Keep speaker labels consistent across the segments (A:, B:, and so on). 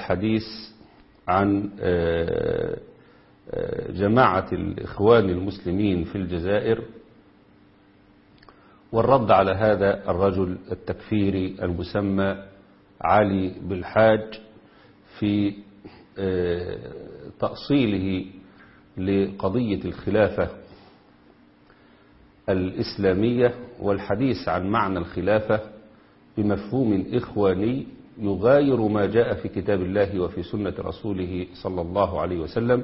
A: الحديث عن جماعة الإخوان المسلمين في الجزائر والرد على هذا الرجل التكفيري المسمى علي بالحاج في تأصيله لقضية الخلافة الإسلامية والحديث عن معنى الخلافة بمفهوم إخواني يغاير ما جاء في كتاب الله وفي سنة رسوله صلى الله عليه وسلم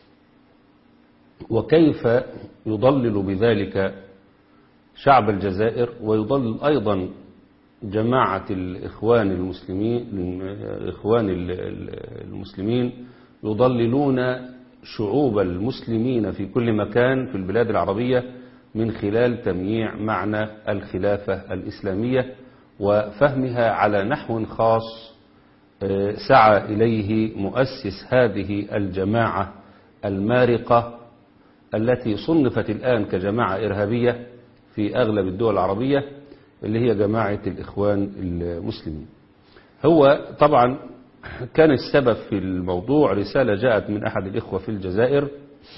A: وكيف يضلل بذلك شعب الجزائر ويضلل أيضا جماعة الإخوان المسلمين الإخوان المسلمين يضللون شعوب المسلمين في كل مكان في البلاد العربية من خلال تمييع معنى الخلافة الإسلامية وفهمها على نحو خاص سعى إليه مؤسس هذه الجماعة المارقة التي صنفت الآن كجماعة إرهابية في أغلب الدول العربية اللي هي جماعة الإخوان المسلمين هو طبعا كان السبب في الموضوع رسالة جاءت من أحد الإخوة في الجزائر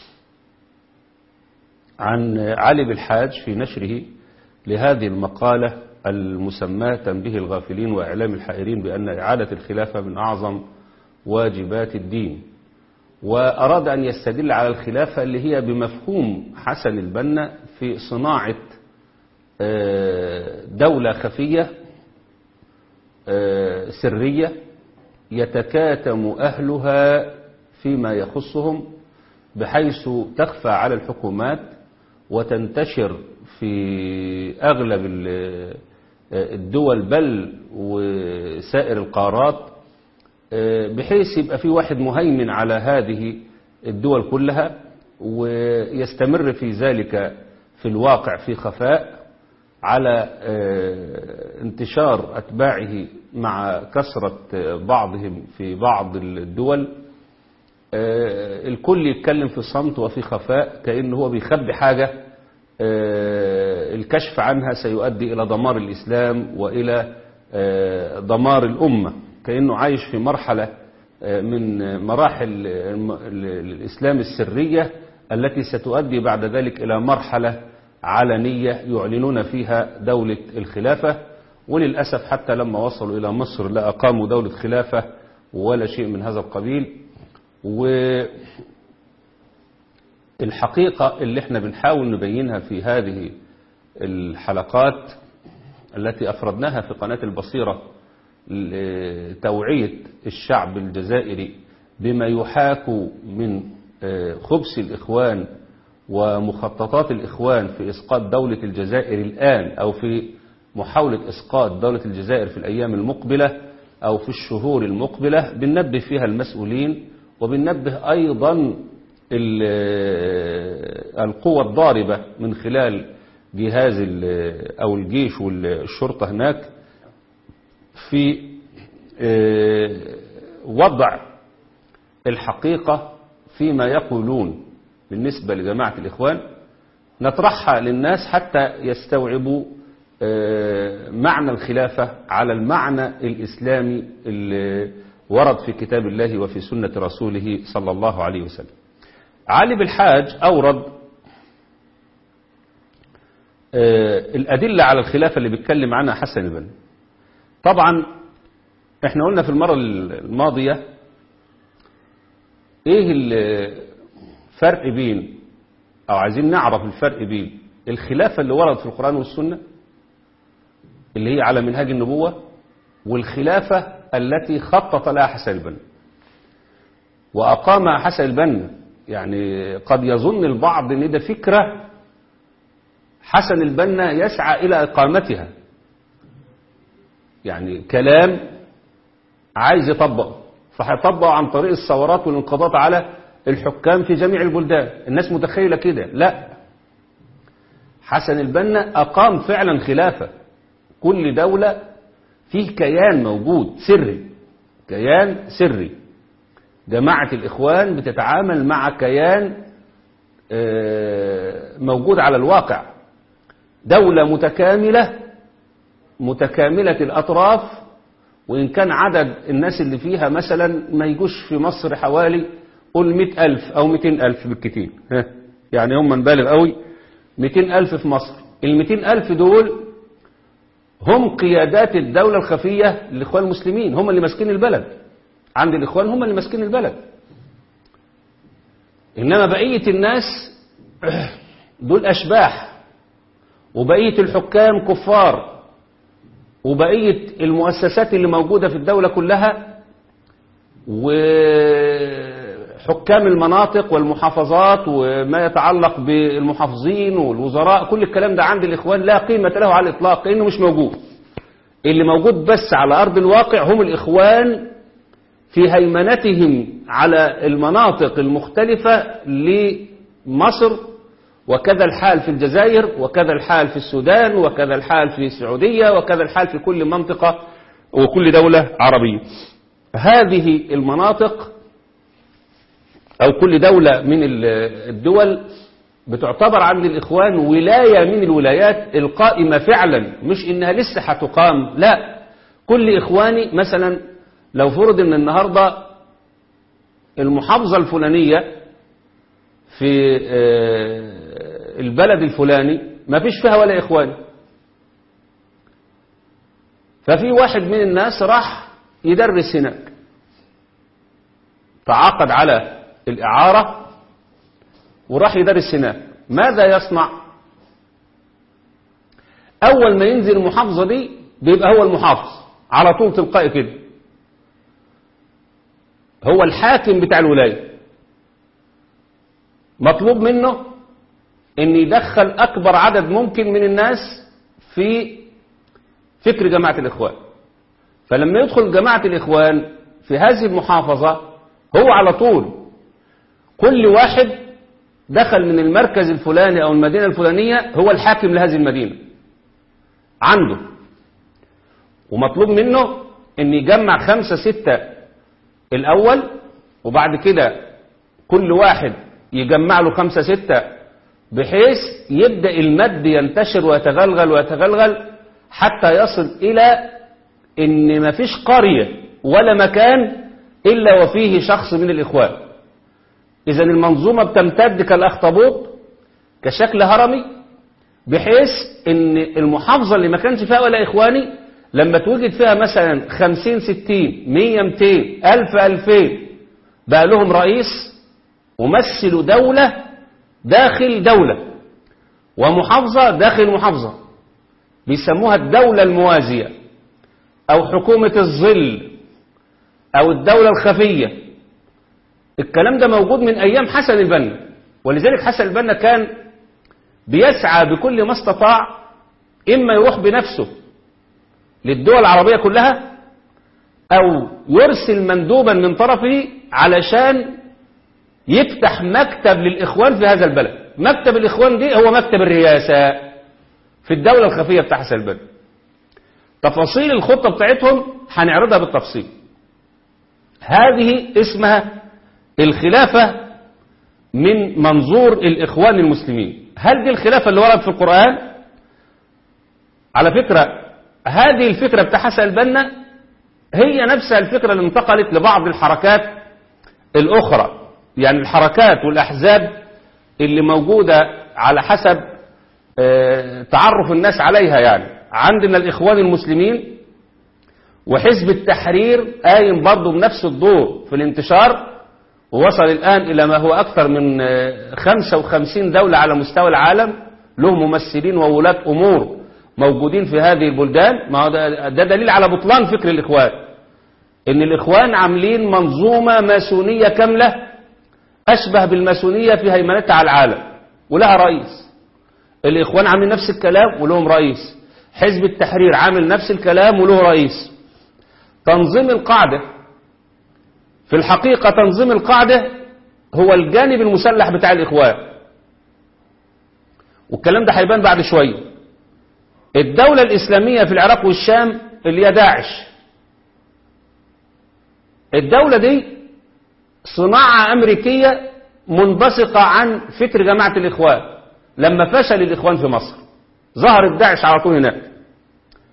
A: عن علي بالحاج في نشره لهذه المقالة المسماة تنبيه الغافلين وإعلام الحائرين بأن إعادة الخلافة من أعظم واجبات الدين وأراد أن يستدل على الخلافة اللي هي بمفهوم حسن البنا في صناعة دولة خفية سرية يتكاتم أهلها فيما يخصهم بحيث تخفى على الحكومات وتنتشر في أغلب الدول بل وسائر القارات بحيث يبقى في واحد مهيمن على هذه الدول كلها ويستمر في ذلك في الواقع في خفاء على انتشار أتباعه مع كثرة بعضهم في بعض الدول الكل يتكلم في صمت وفي خفاء كأنه هو بيخبي حاجة الكشف عنها سيؤدي إلى دمار الإسلام وإلى دمار الأمة كأنه عايش في مرحلة من مراحل الإسلام السرية التي ستؤدي بعد ذلك إلى مرحلة علنية يعلنون فيها دولة الخلافة وللأسف حتى لما وصلوا إلى مصر لا أقاموا دولة خلافة ولا شيء من هذا القبيل والحقيقة اللي احنا بنحاول نبينها في هذه الحلقات التي أفردناها في قناة البصيرة لتوعية الشعب الجزائري بما يحاك من خبث الإخوان ومخططات الإخوان في إسقاط دولة الجزائر الآن أو في محاولة إسقاط دولة الجزائر في الأيام المقبلة أو في الشهور المقبلة بننبه فيها المسؤولين وبننبه أيضا القوة الضاربة من خلال جهاز أو الجيش والشرطة هناك في وضع الحقيقة فيما يقولون بالنسبة لجماعة الإخوان نطرحها للناس حتى يستوعبوا معنى الخلافة على المعنى الإسلامي اللي ورد في كتاب الله وفي سنة رسوله صلى الله عليه وسلم علي بالحاج أورد الأدلة على الخلافة اللي بيتكلم عنها حسن البنا طبعا احنا قلنا في المرة الماضية ايه الفرق بين او عايزين نعرف الفرق بين الخلافة اللي ورد في القرآن والسنة اللي هي على منهاج النبوة والخلافة التي خطط لها حسن البنا وأقام حسن البنا يعني قد يظن البعض ان ده فكرة حسن البنا يسعى إلى إقامتها يعني كلام عايز يطبقه فهيطبقه عن طريق الثورات والانقضاض على الحكام في جميع البلدان الناس متخيلة كده لا حسن البنا أقام فعلا خلافة كل دولة فيه كيان موجود سري كيان سري جماعة الإخوان بتتعامل مع كيان موجود على الواقع دولة متكاملة متكاملة الأطراف وإن كان عدد الناس اللي فيها مثلا ما يجوش في مصر حوالي قول مئة ألف أو مئتين ألف بالكتير ها يعني هم نبالغ قوي مئتين ألف في مصر المئتين ألف دول هم قيادات الدولة الخفية للإخوان المسلمين هم اللي ماسكين البلد عند الإخوان هم اللي ماسكين البلد إنما بقية الناس دول أشباح وبقية الحكام كفار وبقية المؤسسات اللي موجودة في الدولة كلها وحكام المناطق والمحافظات وما يتعلق بالمحافظين والوزراء كل الكلام ده عند الإخوان لا قيمة له على الإطلاق لأنه مش موجود اللي موجود بس على أرض الواقع هم الإخوان في هيمنتهم على المناطق المختلفة لمصر وكذا الحال في الجزائر وكذا الحال في السودان وكذا الحال في السعودية وكذا الحال في كل منطقة وكل دولة عربية هذه المناطق أو كل دولة من الدول بتعتبر عند الإخوان ولاية من الولايات القائمة فعلا مش إنها لسه هتقام لا كل إخواني مثلا لو فرض إن النهاردة المحافظة الفلانية في البلد الفلاني ما فيش فيها ولا إخواني ففي واحد من الناس راح يدرس هناك تعاقد على الإعارة وراح يدرس هناك ماذا يصنع أول ما ينزل المحافظة دي بيبقى هو المحافظ على طول تلقائي كده هو الحاكم بتاع الولاية مطلوب منه ان يدخل اكبر عدد ممكن من الناس في فكر جماعة الاخوان فلما يدخل جماعة الاخوان في هذه المحافظة هو على طول كل واحد دخل من المركز الفلاني او المدينة الفلانية هو الحاكم لهذه المدينة عنده ومطلوب منه ان يجمع خمسة ستة الاول وبعد كده كل واحد يجمع له خمسة ستة بحيث يبدأ المد ينتشر ويتغلغل ويتغلغل حتى يصل إلى إن ما فيش قرية ولا مكان إلا وفيه شخص من الإخوان إذا المنظومة بتمتد كالأخطبوط كشكل هرمي بحيث إن المحافظة اللي ما كانش فيها ولا إخواني لما توجد فيها مثلا خمسين ستين مية متين ألف ألفين بقى لهم رئيس ومثلوا دولة داخل دولة ومحافظة داخل محافظة بيسموها الدولة الموازية أو حكومة الظل أو الدولة الخفية الكلام ده موجود من أيام حسن البنا ولذلك حسن البنا كان بيسعى بكل ما استطاع إما يروح بنفسه للدول العربية كلها أو يرسل مندوبا من طرفه علشان يفتح مكتب للإخوان في هذا البلد مكتب الإخوان دي هو مكتب الرئاسة في الدولة الخفية بتاع حسن البنا تفاصيل الخطة بتاعتهم هنعرضها بالتفصيل هذه اسمها الخلافة من منظور الإخوان المسلمين هل دي الخلافة اللي ورد في القرآن على فكرة هذه الفكرة بتاع حسن البنا هي نفسها الفكرة اللي انتقلت لبعض الحركات الأخرى يعني الحركات والأحزاب اللي موجودة على حسب تعرف الناس عليها يعني عندنا الإخوان المسلمين وحزب التحرير قايم برضه بنفس الدور في الانتشار ووصل الآن إلى ما هو أكثر من 55 دولة على مستوى العالم له ممثلين وولاة أمور موجودين في هذه البلدان ما هو ده, ده دليل على بطلان فكر الإخوان إن الإخوان عاملين منظومة ماسونية كاملة أشبه بالماسونية في هيمنتها على العالم ولها رئيس الإخوان عاملين نفس الكلام ولهم رئيس حزب التحرير عامل نفس الكلام وله رئيس تنظيم القاعدة في الحقيقة تنظيم القاعدة هو الجانب المسلح بتاع الإخوان والكلام ده هيبان بعد شوية الدولة الإسلامية في العراق والشام اللي هي داعش الدولة دي صناعة أمريكية منبثقة عن فكر جماعة الإخوان لما فشل الإخوان في مصر ظهرت داعش على طول هناك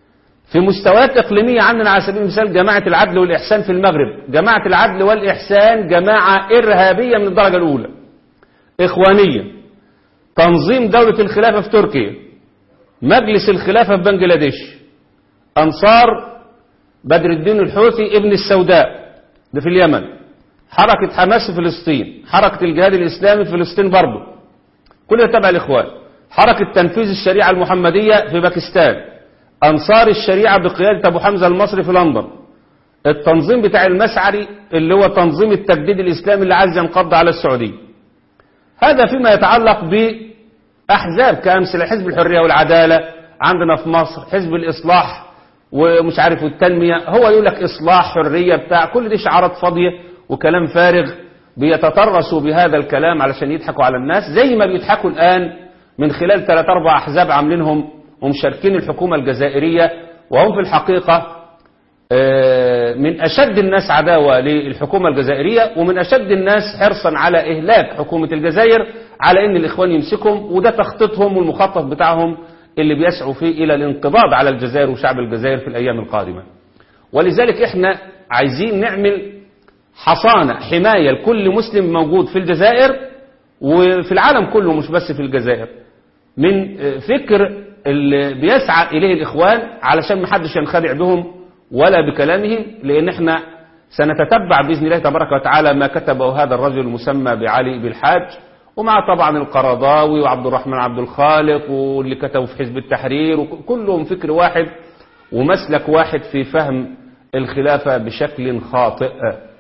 A: في مستويات إقليمية عندنا على سبيل المثال جماعة العدل والإحسان في المغرب جماعة العدل والإحسان جماعة إرهابية من الدرجة الأولى إخوانية تنظيم دولة الخلافة في تركيا مجلس الخلافة في بنجلاديش أنصار بدر الدين الحوثي ابن السوداء ده في اليمن حركة حماس في فلسطين حركة الجهاد الإسلامي في فلسطين برضه كل ده تبع الإخوان حركة تنفيذ الشريعة المحمدية في باكستان أنصار الشريعة بقيادة أبو حمزة المصري في لندن التنظيم بتاع المسعري اللي هو تنظيم التجديد الإسلامي اللي عايز ينقض على السعودية هذا فيما يتعلق بأحزاب كأمثلة حزب الحرية والعدالة عندنا في مصر حزب الإصلاح ومش عارف التنمية هو يقول لك إصلاح حرية بتاع كل دي شعارات فاضية وكلام فارغ بيتطرسوا بهذا الكلام علشان يضحكوا على الناس زي ما بيضحكوا الآن من خلال ثلاث أربع أحزاب عاملينهم ومشاركين الحكومة الجزائرية وهم في الحقيقة من أشد الناس عداوة للحكومة الجزائرية ومن أشد الناس حرصا على إهلاك حكومة الجزائر على أن الإخوان يمسكهم وده تخطيطهم والمخطط بتاعهم اللي بيسعوا فيه إلى الانقضاض على الجزائر وشعب الجزائر في الأيام القادمة ولذلك إحنا عايزين نعمل حصانة حماية لكل مسلم موجود في الجزائر وفي العالم كله مش بس في الجزائر من فكر اللي بيسعى إليه الإخوان علشان محدش ينخدع بهم ولا بكلامهم لأن احنا سنتتبع بإذن الله تبارك وتعالى ما كتبه هذا الرجل المسمى بعلي بالحاج ومع طبعا القرضاوي وعبد الرحمن عبد الخالق واللي كتبوا في حزب التحرير وكلهم فكر واحد ومسلك واحد في فهم الخلافة بشكل خاطئ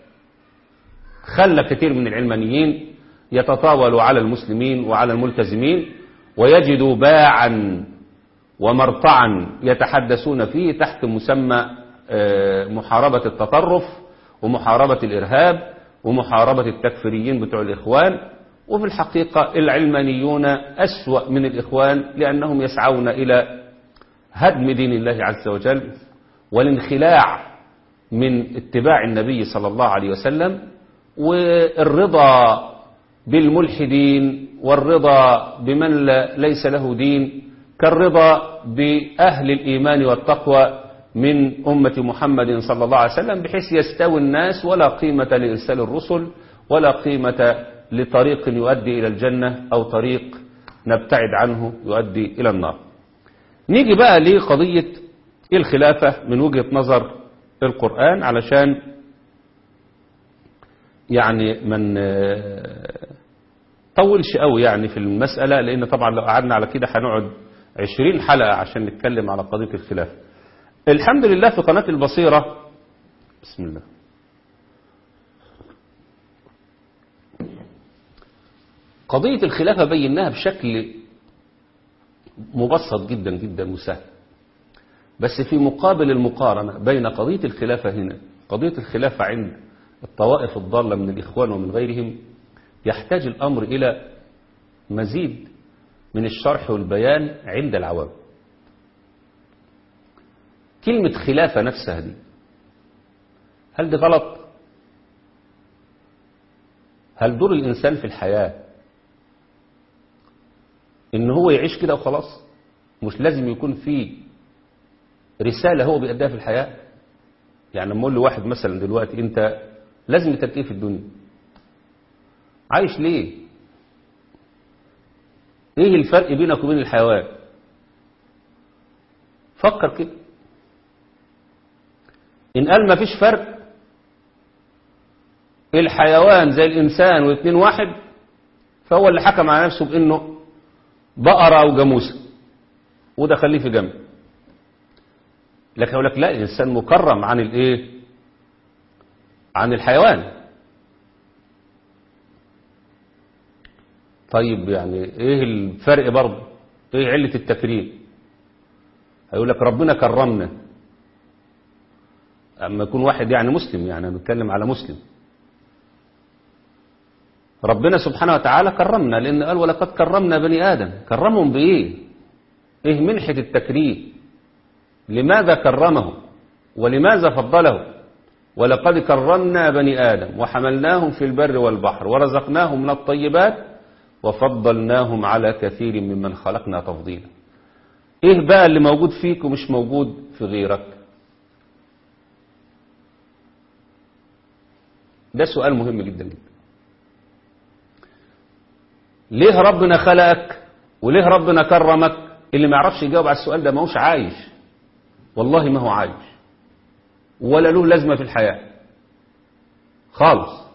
A: خلى كثير من العلمانيين يتطاولوا على المسلمين وعلى الملتزمين ويجدوا باعا ومرطعا يتحدثون فيه تحت مسمى محاربة التطرف ومحاربة الإرهاب ومحاربة التكفيريين بتوع الإخوان وفي الحقيقة العلمانيون أسوأ من الإخوان لأنهم يسعون إلى هدم دين الله عز وجل والانخلاع من اتباع النبي صلى الله عليه وسلم والرضا بالملحدين والرضا بمن ليس له دين كالرضا بأهل الإيمان والتقوى من أمة محمد صلى الله عليه وسلم بحيث يستوي الناس ولا قيمة لإرسال الرسل ولا قيمة لطريق يؤدي إلى الجنة أو طريق نبتعد عنه يؤدي إلى النار نيجي بقى لقضية الخلافة من وجهة نظر القرآن علشان يعني من طولش قوي يعني في المسألة لأن طبعا لو قعدنا على كده هنقعد عشرين حلقة عشان نتكلم على قضية الخلافة الحمد لله في قناة البصيرة بسم الله قضية الخلافة بيناها بشكل مبسط جدا جدا وسهل بس في مقابل المقارنة بين قضية الخلافة هنا قضية الخلافة عند الطوائف الضالة من الإخوان ومن غيرهم يحتاج الأمر إلى مزيد من الشرح والبيان عند العوام كلمة خلافة نفسها دي هل دي غلط هل دور الإنسان في الحياة إن هو يعيش كده وخلاص مش لازم يكون في رسالة هو بيأديها في الحياة يعني لما أقول لواحد مثلا دلوقتي أنت لازم تركيه في الدنيا عايش ليه ايه الفرق بينك وبين الحيوان فكر كده ان قال ما فيش فرق الحيوان زي الانسان والاثنين واحد فهو اللي حكم على نفسه بانه بقرة او جاموسة وده خليه في جنب لكن اقول لك لا الانسان مكرم عن الايه عن الحيوان طيب يعني ايه الفرق برضه ايه علة التكريم هيقول لك ربنا كرمنا اما يكون واحد يعني مسلم يعني بنتكلم على مسلم ربنا سبحانه وتعالى كرمنا لان قال ولقد كرمنا بني ادم كرمهم بايه ايه منحة التكريم لماذا كرمهم ولماذا فضله ولقد كرمنا بني آدم وحملناهم في البر والبحر ورزقناهم من الطيبات وفضلناهم على كثير ممن خلقنا تفضيلا ايه بقى اللي موجود فيك ومش موجود في غيرك ده سؤال مهم جدا جدا ليه ربنا خلقك وليه ربنا كرمك اللي ما يعرفش يجاوب على السؤال ده ما هوش عايش والله ما هو عايش ولا له لازمة في الحياة خالص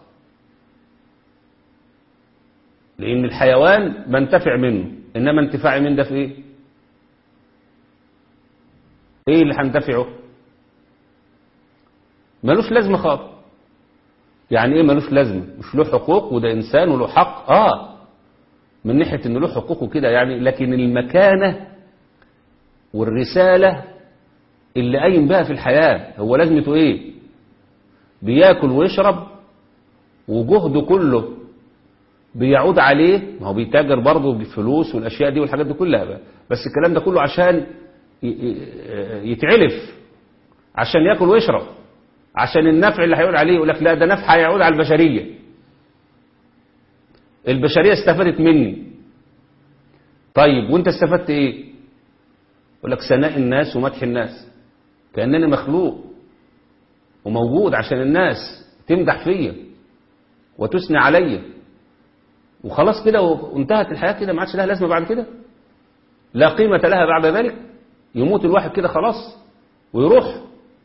A: لأن الحيوان بنتفع منه إنما انتفاعي من ده في إيه إيه اللي هنتفعه ملوش لازمة خالص يعني إيه ملوش لازمة مش له حقوق وده إنسان وله حق آه من ناحية إنه له حقوق وكده يعني لكن المكانة والرسالة اللي قايم بها في الحياة هو لازمته إيه بياكل ويشرب وجهده كله بيعود عليه ما هو بيتاجر برضه بالفلوس والاشياء دي والحاجات دي كلها بقى. بس الكلام ده كله عشان يتعلف عشان ياكل ويشرب عشان النفع اللي هيقول عليه يقول لك لا ده نفع هيعود على البشريه البشريه استفادت مني طيب وانت استفدت ايه يقول لك ثناء الناس ومدح الناس كانني مخلوق وموجود عشان الناس تمدح فيا وتثني عليا وخلاص كده وانتهت الحياة كده ما عادش لها لازمة بعد كده لا قيمة لها بعد ذلك يموت الواحد كده خلاص ويروح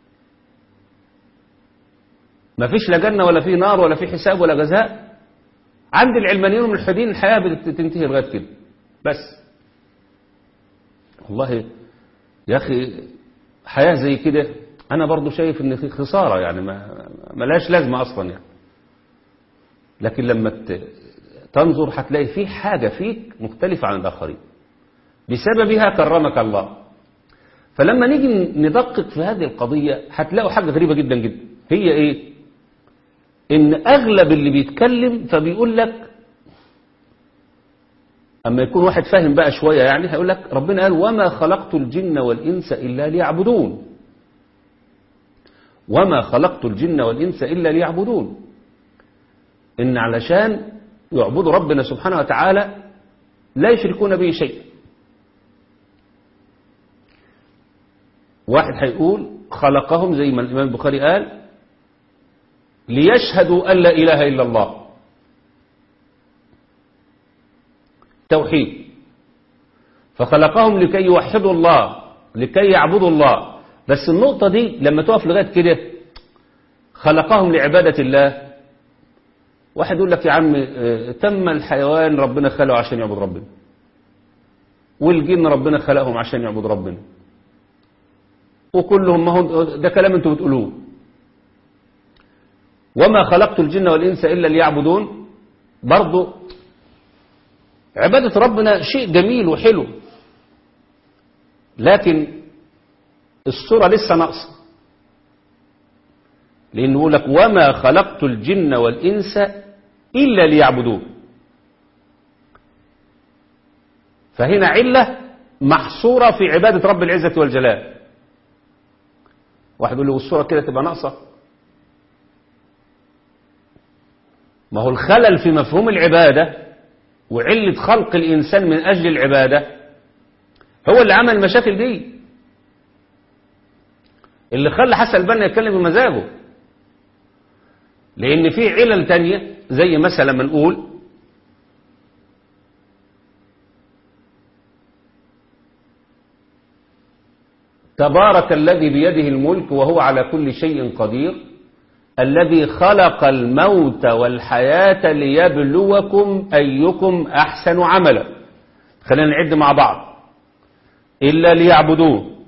A: ما فيش لا جنة ولا في نار ولا في حساب ولا جزاء عند العلمانيين والملحدين الحياة بتنتهي لغاية كده بس والله يا أخي حياة زي كده أنا برضو شايف إن في خسارة يعني ما ملاش لازمة أصلا يعني لكن لما تنظر هتلاقي في حاجة فيك مختلفة عن الآخرين بسببها كرمك الله فلما نيجي ندقق في هذه القضية هتلاقوا حاجة غريبة جدا جدا هي ايه ان اغلب اللي بيتكلم فبيقول لك اما يكون واحد فاهم بقى شوية يعني هيقول لك ربنا قال وما خلقت الجن والانس الا ليعبدون وما خلقت الجن والانس الا ليعبدون ان علشان يعبدوا ربنا سبحانه وتعالى لا يشركون به شيئا واحد هيقول خلقهم زي ما الإمام البخاري قال ليشهدوا أن لا إله إلا الله توحيد فخلقهم لكي يوحدوا الله لكي يعبدوا الله بس النقطة دي لما تقف لغاية كده خلقهم لعبادة الله واحد يقول لك يا عم تم الحيوان ربنا خلقه عشان يعبد ربنا والجن ربنا خلقهم عشان يعبد ربنا وكلهم ما هم ده كلام انتوا بتقولوه وما خلقت الجن والإنس إلا ليعبدون برضو عبادة ربنا شيء جميل وحلو لكن الصورة لسه ناقصة لأنه يقول لك وما خلقت الجن والإنس إلا ليعبدون فهنا علة محصورة في عبادة رب العزة والجلال واحد يقول له والصورة كده تبقى ناقصة ما هو الخلل في مفهوم العبادة وعلة خلق الإنسان من أجل العبادة هو اللي عمل المشاكل دي اللي خلى حسن البنا يتكلم بمزاجه لأن في علل تانية زي مثلا ما نقول تبارك الذي بيده الملك وهو على كل شيء قدير الذي خلق الموت والحياة ليبلوكم أيكم أحسن عملا خلينا نعد مع بعض إلا ليعبدون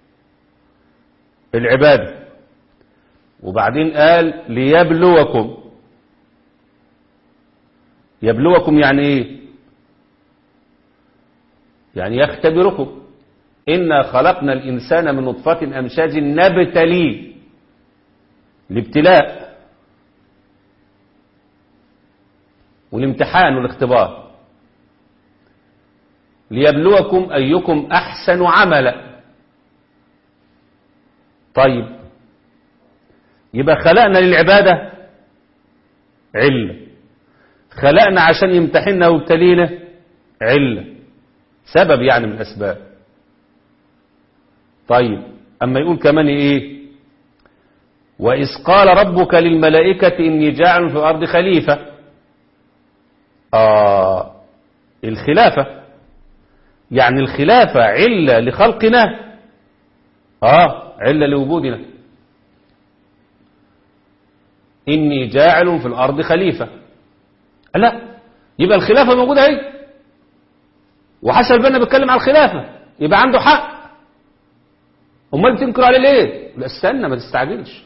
A: العبادة وبعدين قال ليبلوكم يبلوكم يعني ايه يعني يختبركم إنا خلقنا الإنسان من نطفة أمشاج نبتليه الابتلاء والامتحان والاختبار ليبلوكم أيكم أحسن عملا طيب يبقى خلقنا للعبادة علة خلقنا عشان يمتحننا ويبتلينا علة سبب يعني من الأسباب طيب أما يقول كمان إيه وإذ قال ربك للملائكة إني جاعل في الأرض خليفة آه الخلافة يعني الخلافة علة لخلقنا آه علة لوجودنا إني جاعل في الأرض خليفة لا يبقى الخلافة موجودة اهي وحسن البنا بيتكلم على الخلافة يبقى عنده حق امال بتنكر عليه ليه لا استنى ما تستعجلش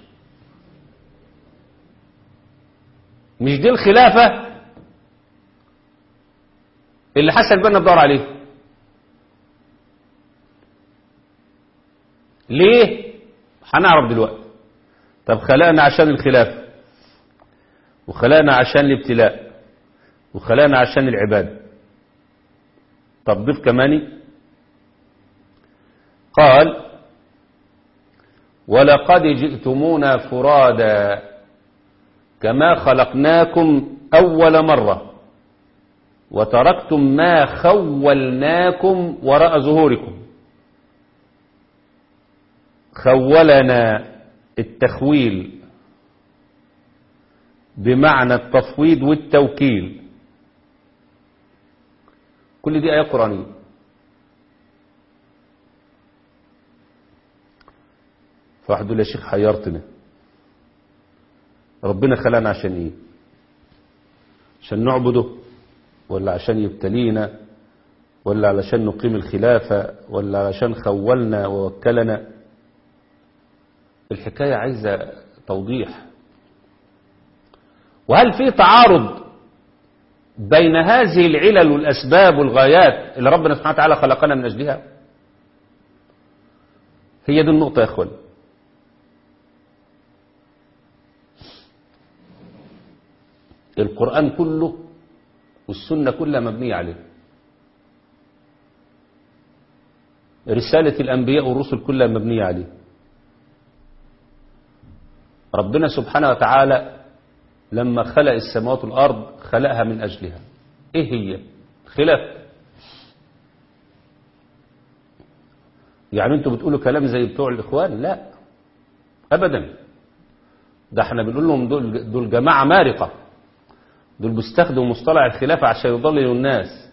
A: مش دي الخلافة اللي حسن البنا بدور عليه ليه هنعرف دلوقتي طب خلقنا عشان الخلافة وخلقنا عشان الابتلاء وخلقنا عشان العبادة طب ضيف كماني قال ولقد جئتمونا فرادا كما خلقناكم أول مرة وتركتم ما خولناكم وراء ظهوركم خولنا التخويل بمعنى التفويض والتوكيل كل دي آيات قرآنية فواحد يقول يا شيخ حيرتنا ربنا خلقنا عشان ايه عشان نعبده ولا عشان يبتلينا ولا علشان نقيم الخلافة ولا علشان خولنا ووكلنا الحكاية عايزة توضيح وهل في تعارض بين هذه العلل والأسباب والغايات اللي ربنا سبحانه وتعالى خلقنا من أجلها هي دي النقطة يا أخوان القرآن كله والسنة كلها مبنية عليه رسالة الأنبياء والرسل كلها مبنية عليه ربنا سبحانه وتعالى لما خلق السماوات والأرض خلقها من أجلها إيه هي خلاف يعني انتوا بتقولوا كلام زي بتوع الإخوان لا أبدا ده احنا بنقول لهم دول, دول جماعة مارقة دول بيستخدموا مصطلح الخلافة عشان يضللوا الناس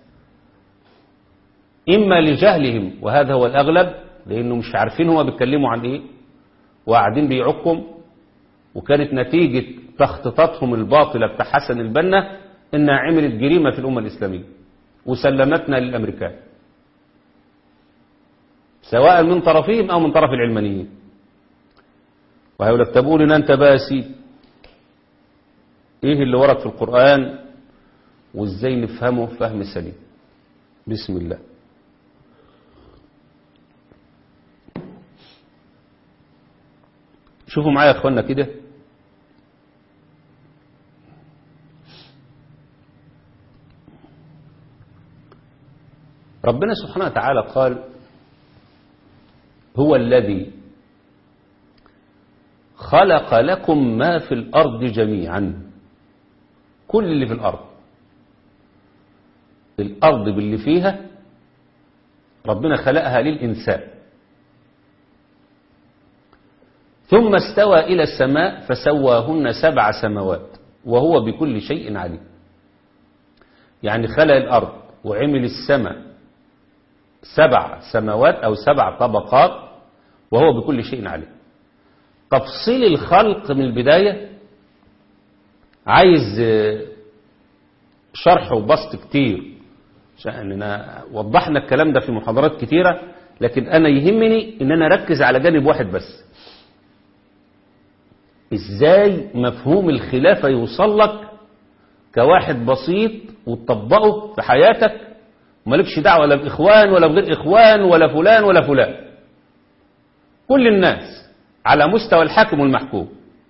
A: إما لجهلهم وهذا هو الأغلب لأنه مش عارفين هما بيتكلموا عن إيه وقاعدين بيعكم وكانت نتيجة تخطيطاتهم الباطلة بتاع حسن البنا إنها عملت جريمة في الأمة الإسلامية وسلمتنا للأمريكان سواء من طرفهم أو من طرف العلمانيين وهيقول لك تقول إن أنت باسي إيه اللي ورد في القرآن وإزاي نفهمه فهم سليم بسم الله شوفوا معايا يا اخوانا كده ربنا سبحانه وتعالى قال هو الذي خلق لكم ما في الأرض جميعا كل اللي في الأرض الأرض باللي فيها ربنا خلقها للإنسان ثم استوى إلى السماء فسواهن سبع سماوات وهو بكل شيء عليم يعني خلق الأرض وعمل السماء سبع سماوات أو سبع طبقات وهو بكل شيء عليم تفصيل الخلق من البداية عايز شرح وبسط كتير أننا وضحنا الكلام ده في محاضرات كتيرة لكن أنا يهمني أن أنا أركز على جانب واحد بس ازاي مفهوم الخلافة يوصل لك كواحد بسيط وتطبقه في حياتك ومالكش دعوة لا بإخوان ولا بغير إخوان ولا فلان ولا فلان كل الناس على مستوى الحاكم والمحكوم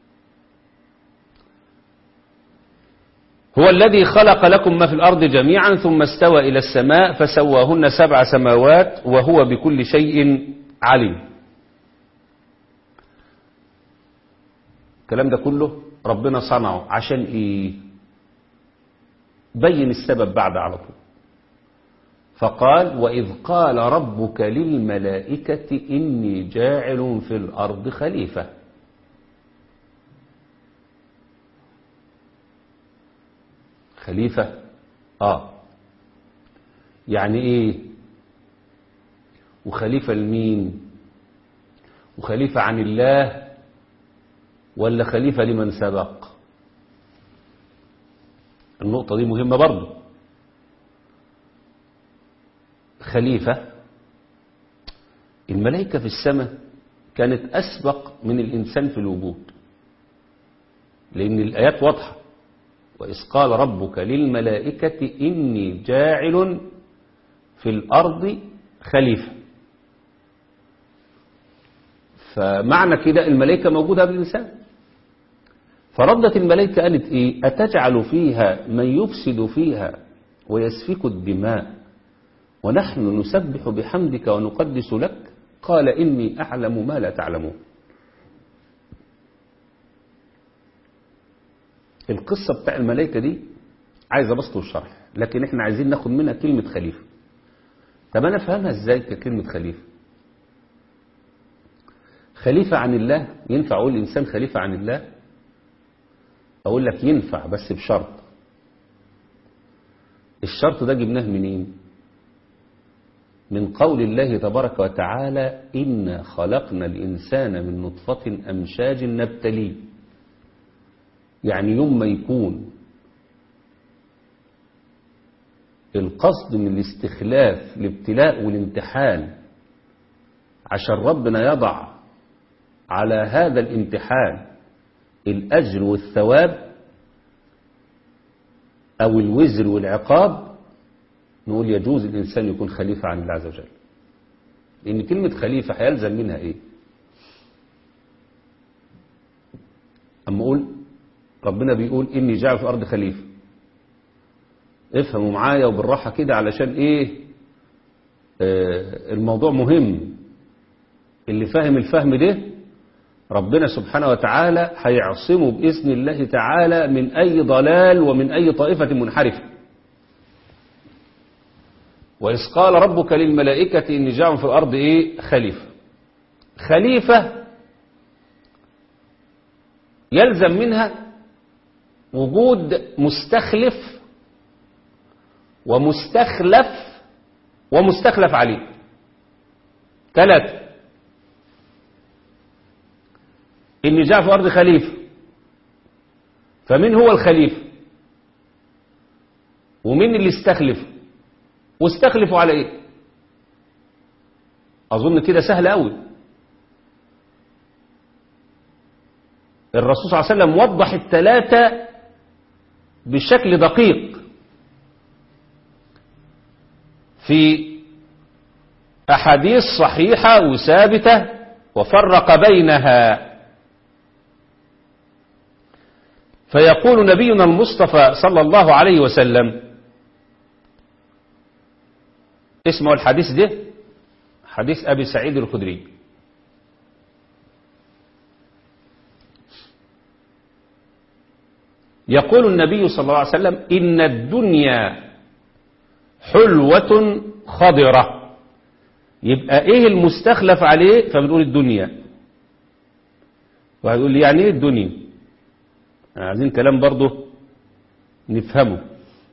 A: هو الذي خلق لكم ما في الأرض جميعا ثم استوى إلى السماء فسواهن سبع سماوات وهو بكل شيء عليم الكلام ده كله ربنا صنعه عشان ايه بين السبب بعد على طول فقال وإذ قال ربك للملائكة إني جاعل في الأرض خليفة خليفة آه يعني إيه وخليفة لمين وخليفة عن الله ولا خليفة لمن سبق النقطة دي مهمة برضه خليفة الملائكة في السماء كانت أسبق من الإنسان في الوجود لأن الآيات واضحة وإذ قال ربك للملائكة إني جاعل في الأرض خليفة فمعنى كده الملائكة موجودة قبل الإنسان فردت الملائكة قالت إيه أتجعل فيها من يفسد فيها ويسفك الدماء ونحن نسبح بحمدك ونقدس لك قال إني أعلم ما لا تعلمون القصة بتاع الملائكة دي عايزة بسط الشرح لكن احنا عايزين ناخد منها كلمة خليفة طب أنا فهمها ازاي ككلمة خليفة خليفة عن الله ينفع أقول الإنسان خليفة عن الله أقول لك ينفع بس بشرط الشرط ده جبناه منين من قول الله تبارك وتعالى إنا خلقنا الإنسان من نطفة أمشاج نبتليه يعني يوم ما يكون القصد من الاستخلاف الابتلاء والامتحان عشان ربنا يضع على هذا الامتحان الأجر والثواب أو الوزر والعقاب نقول يجوز الإنسان يكون خليفة عن الله عز وجل لأن كلمة خليفة هيلزم منها إيه أما أقول ربنا بيقول إني جاعل في الأرض خليفة افهموا معايا وبالراحة كده علشان إيه آه الموضوع مهم اللي فاهم الفهم ده ربنا سبحانه وتعالى هيعصمه بإذن الله تعالى من أي ضلال ومن أي طائفة منحرفة وإذ قال ربك للملائكة إني جاعل في الأرض إيه خليفة خليفة يلزم منها وجود مستخلف ومستخلف ومستخلف عليه ثلاثة إن جاء في الأرض خليفة فمن هو الخليفة ومن اللي استخلف واستخلفوا على ايه اظن كده سهل قوي الرسول صلى الله عليه وسلم وضح الثلاثة بشكل دقيق في أحاديث صحيحة وثابتة وفرق بينها فيقول نبينا المصطفى صلى الله عليه وسلم اسمه الحديث ده حديث أبي سعيد الخدري يقول النبي صلى الله عليه وسلم إن الدنيا حلوة خضرة يبقى ايه المستخلف عليه فبنقول الدنيا وهيقول لي يعني ايه الدنيا عايزين كلام برضه نفهمه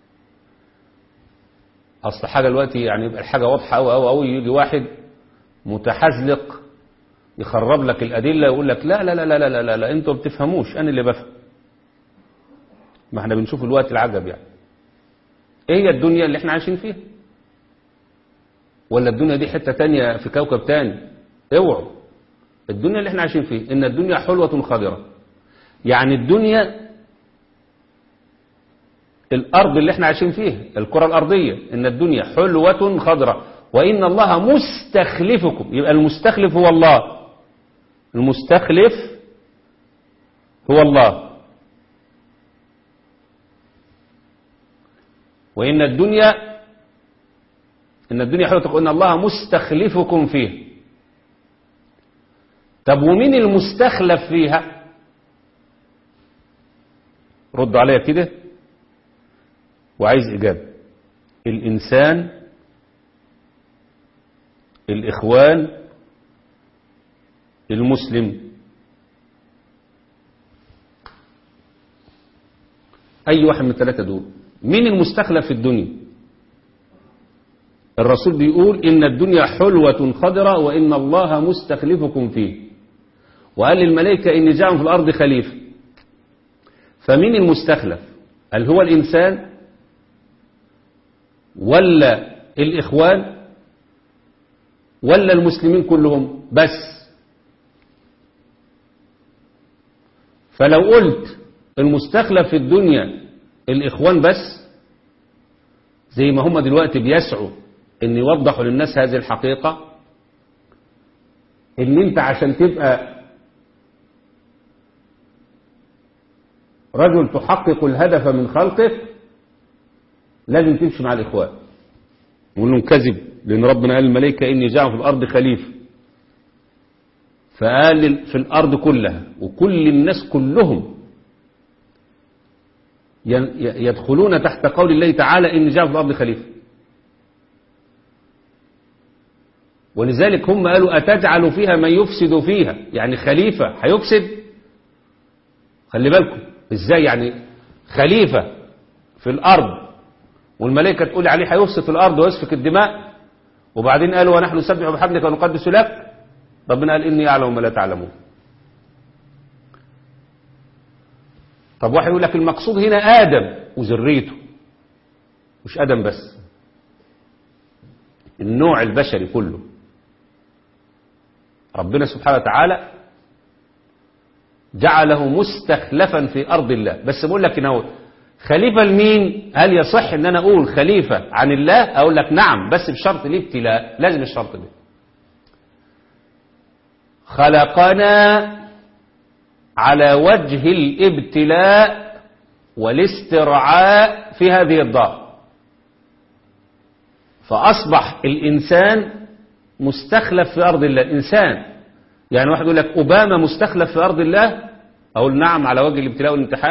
A: اصل حاجه دلوقتي يعني يبقى الحاجه واضحه قوي قوي قوي يجي واحد متحزلق يخرب لك الادله يقول لك لا لا لا لا لا لا, لا انتوا ما بتفهموش انا اللي بفهم ما احنا بنشوف الوقت العجب يعني ايه هي الدنيا اللي احنا عايشين فيها ولا الدنيا دي حته تانية في كوكب تاني اوعوا الدنيا اللي احنا عايشين فيها ان الدنيا حلوه خضره يعني الدنيا الأرض اللي احنا عايشين فيها الكرة الأرضية إن الدنيا حلوة خضراء وإن الله مستخلفكم يبقى المستخلف هو الله المستخلف هو الله وإن الدنيا إن الدنيا حلوة وإن الله مستخلفكم فيه طب ومين المستخلف فيها رد عليا كده وعايز إجابة الإنسان الإخوان المسلم أي واحد من الثلاثة دول مين المستخلف في الدنيا الرسول بيقول إن الدنيا حلوة خضرة وإن الله مستخلفكم فيه وقال للملائكة إني جاء في الأرض خليفة فمين المستخلف هل هو الإنسان ولا الإخوان ولا المسلمين كلهم بس فلو قلت المستخلف في الدنيا الإخوان بس زي ما هم دلوقتي بيسعوا ان يوضحوا للناس هذه الحقيقة ان انت عشان تبقى رجل تحقق الهدف من خلقك لازم تمشي مع الإخوان يقول لهم كذب لأن ربنا قال الملائكة إني جاء في الأرض خليفة فقال في الأرض كلها وكل الناس كلهم يدخلون تحت قول الله تعالى إني جاء في الأرض خليفة ولذلك هم قالوا أتجعل فيها من يفسد فيها يعني خليفة هيفسد خلي بالكم ازاي يعني خليفة في الأرض والملائكة تقول عليه هيفسد في الأرض ويسفك الدماء وبعدين قالوا ونحن نسبح بحمدك ونقدس لك ربنا قال إني أعلم ما لا تعلمون طب واحد يقول لك المقصود هنا آدم وذريته مش آدم بس النوع البشري كله ربنا سبحانه وتعالى جعله مستخلفا في أرض الله بس بقول لك إنه خليفة لمين هل يصح ان انا اقول خليفة عن الله اقول لك نعم بس بشرط الابتلاء لازم الشرط ده خلقنا على وجه الابتلاء والاسترعاء في هذه الدار فأصبح الإنسان مستخلف في أرض الله الإنسان يعني واحد يقول لك أوباما مستخلف في أرض الله أقول نعم على وجه الابتلاء والامتحان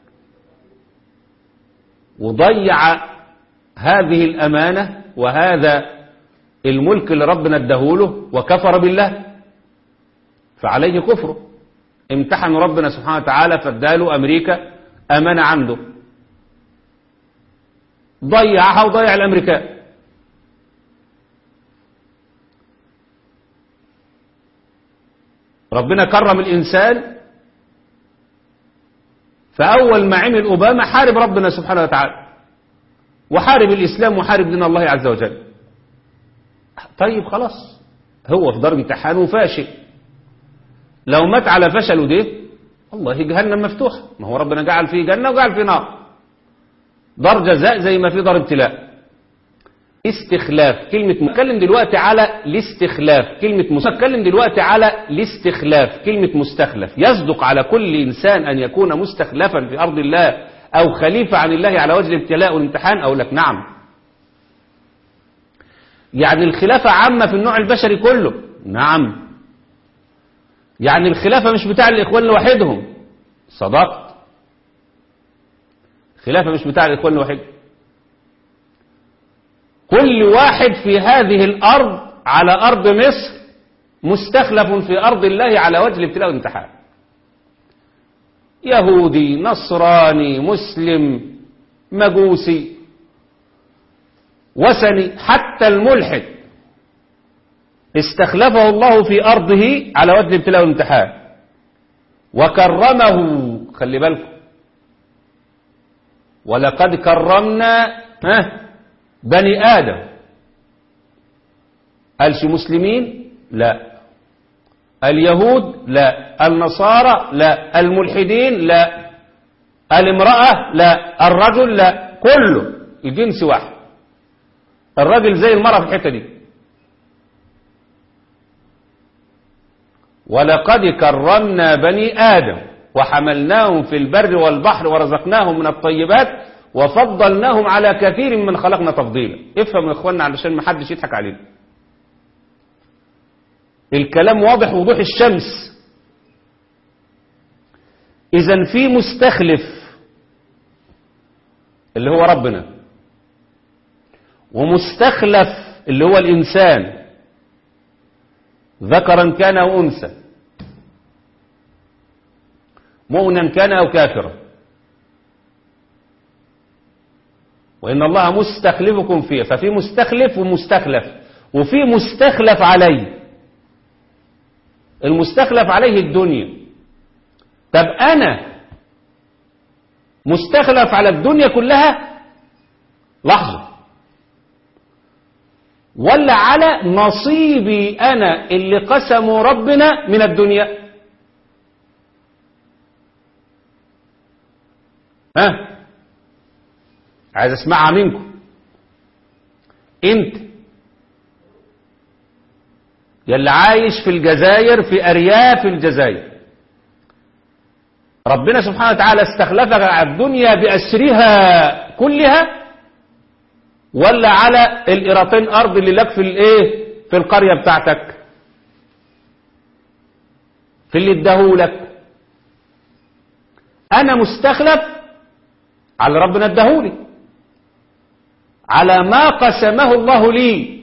A: وضيع هذه الأمانة وهذا الملك اللي ربنا اداهوله وكفر بالله فعليه كفره امتحن ربنا سبحانه وتعالى فاداله أمريكا أمانة عنده ضيعها وضيع الأمريكان ربنا كرم الإنسان فأول ما عمل أوباما حارب ربنا سبحانه وتعالى وحارب الإسلام وحارب دين الله عز وجل طيب خلاص هو في دار امتحان وفاشل لو مات على فشله ده والله جهنم مفتوحة ما هو ربنا جعل فيه جنة وجعل فيه نار دار جزاء زي ما في دار ابتلاء استخلاف كلمة متكلم دلوقتي على الاستخلاف كلمة متكلم دلوقتي على الاستخلاف كلمة مستخلف يصدق على كل إنسان أن يكون مستخلفا في أرض الله أو خليفة عن الله على وجه الابتلاء والامتحان أقول لك نعم يعني الخلافة عامة في النوع البشري كله نعم يعني الخلافة مش بتاع الإخوان لوحدهم صدقت خلافة مش بتاع الإخوان لوحدهم كل واحد في هذه الأرض على أرض مصر مستخلف في أرض الله على وجه الابتلاء والامتحان يهودي نصراني مسلم مجوسي وثني حتى الملحد استخلفه الله في أرضه على وجه الابتلاء والامتحان وكرمه خلي بالكم ولقد كرمنا ها بني آدم قالش مسلمين لا اليهود لا النصارى لا الملحدين لا الامرأة لا الرجل لا كله الجنس واحد الرجل زي المرأة في الحتة دي ولقد كرمنا بني آدم وحملناهم في البر والبحر ورزقناهم من الطيبات وفضلناهم على كثير من خلقنا تفضيلا افهم يا اخوانا علشان ما حدش يضحك علينا الكلام واضح وضوح الشمس اذا في مستخلف اللي هو ربنا ومستخلف اللي هو الانسان ذكرا كان أو أنثى مؤمنا كان أو كافرا وإن الله مستخلفكم فيه ففي مستخلف ومستخلف وفي مستخلف عليه المستخلف عليه الدنيا طب أنا مستخلف على الدنيا كلها لحظة ولا على نصيبي أنا اللي قسمه ربنا من الدنيا ها عايز اسمعها منكم انت يلي عايش في الجزائر في ارياف الجزائر ربنا سبحانه وتعالى استخلفك على الدنيا بأسرها كلها ولا على القراطين أرض اللي لك في الايه في القرية بتاعتك في اللي اداهولك أنا مستخلف على ربنا اداهولي على ما قسمه الله لي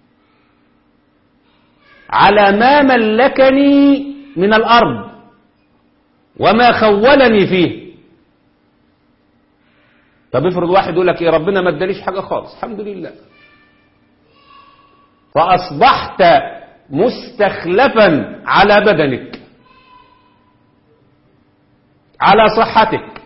A: على ما ملكني من الأرض وما خولني فيه طب افرض واحد يقول لك ايه ربنا ما اداليش حاجة خالص الحمد لله فأصبحت مستخلفا على بدنك على صحتك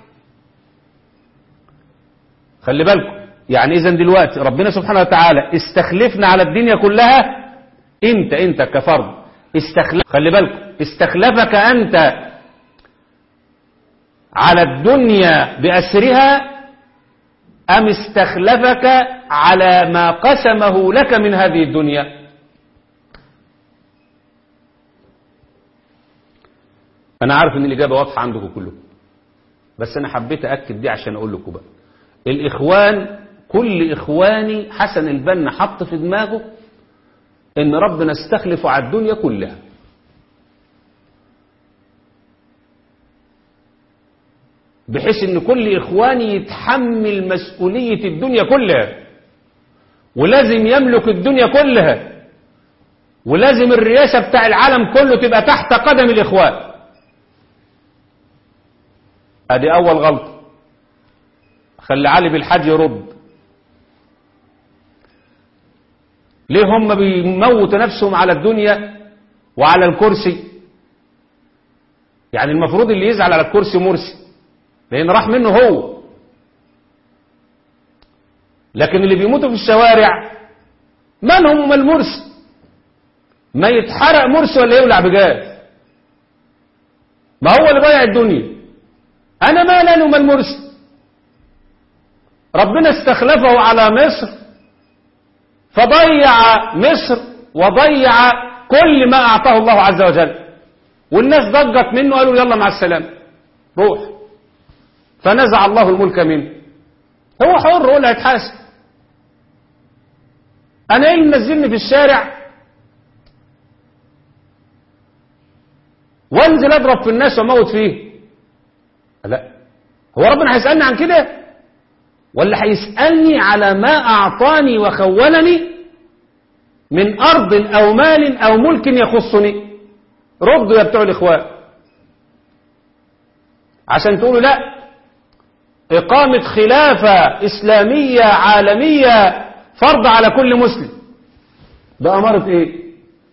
A: خلي بالكم يعني اذا دلوقتي ربنا سبحانه وتعالى استخلفنا على الدنيا كلها انت انت كفرد استخلف خلي بالكم استخلفك انت على الدنيا بأسرها أم استخلفك على ما قسمه لك من هذه الدنيا أنا عارف أن الإجابة واضحة عندكم كلكم بس أنا حبيت أكد دي عشان أقول لكم بقى الإخوان كل إخواني حسن البنا حط في دماغه أن ربنا استخلفه على الدنيا كلها بحيث ان كل اخواني يتحمل مسؤولية الدنيا كلها ولازم يملك الدنيا كلها ولازم الرئاسة بتاع العالم كله تبقى تحت قدم الاخوان ادي اول غلطة خلي علي بالحاج يرد ليه هم بيموتوا نفسهم على الدنيا وعلى الكرسي يعني المفروض اللي يزعل على الكرسي مرسي لأن راح منه هو لكن اللي بيموتوا في الشوارع مالهم وما المرسي ما يتحرق مرسي ولا يولع بجاز ما هو اللي ضيع الدنيا أنا مالا وما المرسي ربنا استخلفه على مصر فضيع مصر وضيع كل ما أعطاه الله عز وجل والناس ضجت منه قالوا يلا مع السلامة روح فنزع الله الملك منه هو حر هو اللي هيتحاسب انا ايه اللي منزلني في الشارع وانزل اضرب في الناس واموت فيه لا هو ربنا هيسالني عن كده ولا هيسالني على ما اعطاني وخولني من ارض او مال او ملك يخصني ردوا يا بتوع الاخوان عشان تقولوا لا إقامة خلافة إسلامية عالمية فرض على كل مسلم ده أمارة إيه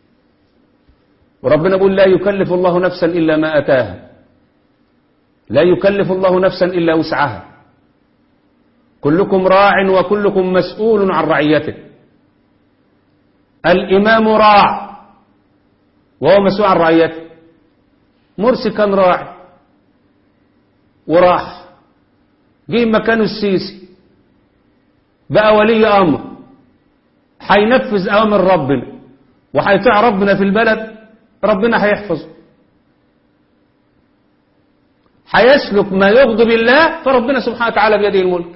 A: وربنا بيقول لا يكلف الله نفسا إلا ما أتاها لا يكلف الله نفسا إلا وسعها كلكم راع وكلكم مسؤول عن رعيته الإمام راع وهو مسؤول عن رعيته مرسي كان راعي وراح جه مكانه السيسي بقى ولي امر هينفذ اوامر ربنا وهيطيع ربنا في البلد ربنا هيحفظه هيسلك ما يغضب الله فربنا سبحانه وتعالى بيده الملك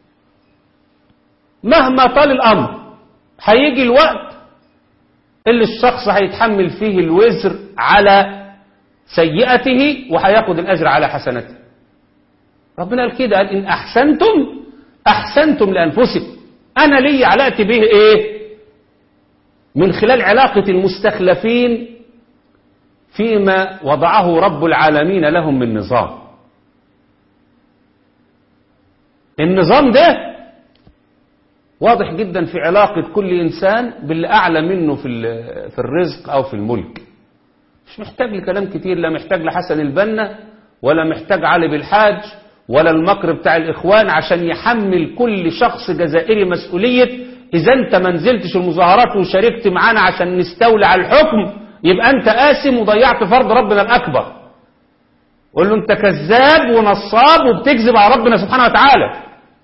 A: مهما طال الامر هيجي الوقت اللي الشخص هيتحمل فيه الوزر على سيئته وهياخد الاجر على حسنته ربنا قال كده قال إن أحسنتم أحسنتم لأنفسكم أنا لي علقت به إيه من خلال علاقة المستخلفين فيما وضعه رب العالمين لهم من نظام النظام ده واضح جدا في علاقة كل إنسان باللي أعلى منه في في الرزق أو في الملك مش محتاج لكلام كتير لا محتاج لحسن البنا ولا محتاج علي بالحاج ولا المكر بتاع الإخوان عشان يحمل كل شخص جزائري مسؤولية إذا أنت ما نزلتش المظاهرات وشاركت معانا عشان نستولي على الحكم يبقى أنت آثم وضيعت فرض ربنا الأكبر قول له أنت كذاب ونصاب وبتكذب على ربنا سبحانه وتعالى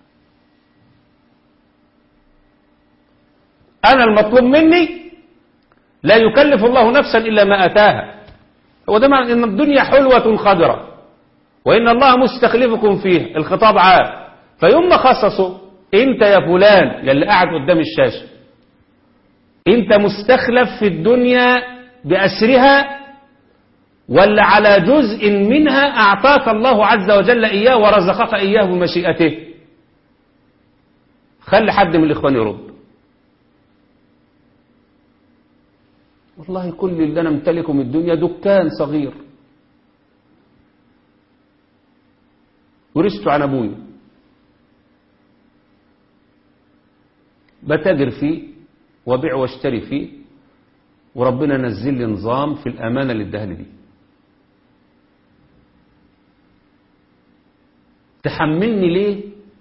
A: أنا المطلوب مني لا يكلف الله نفسا إلا ما أتاها هو ده معنى إن الدنيا حلوة خضرة وإن الله مستخلفكم فيه الخطاب عام فيوم ما خصصوا أنت يا فلان يلي قاعد قدام الشاشة أنت مستخلف في الدنيا بأسرها ولا على جزء منها أعطاك الله عز وجل إياه ورزقك إياه بمشيئته خلي حد من الإخوان يرد والله كل اللي أنا امتلكه من الدنيا دكان صغير ورثته عن أبوي بتاجر فيه وبيع واشتري فيه وربنا نزل لي نظام في الأمانة اللي اداها لي دي تحملني ليه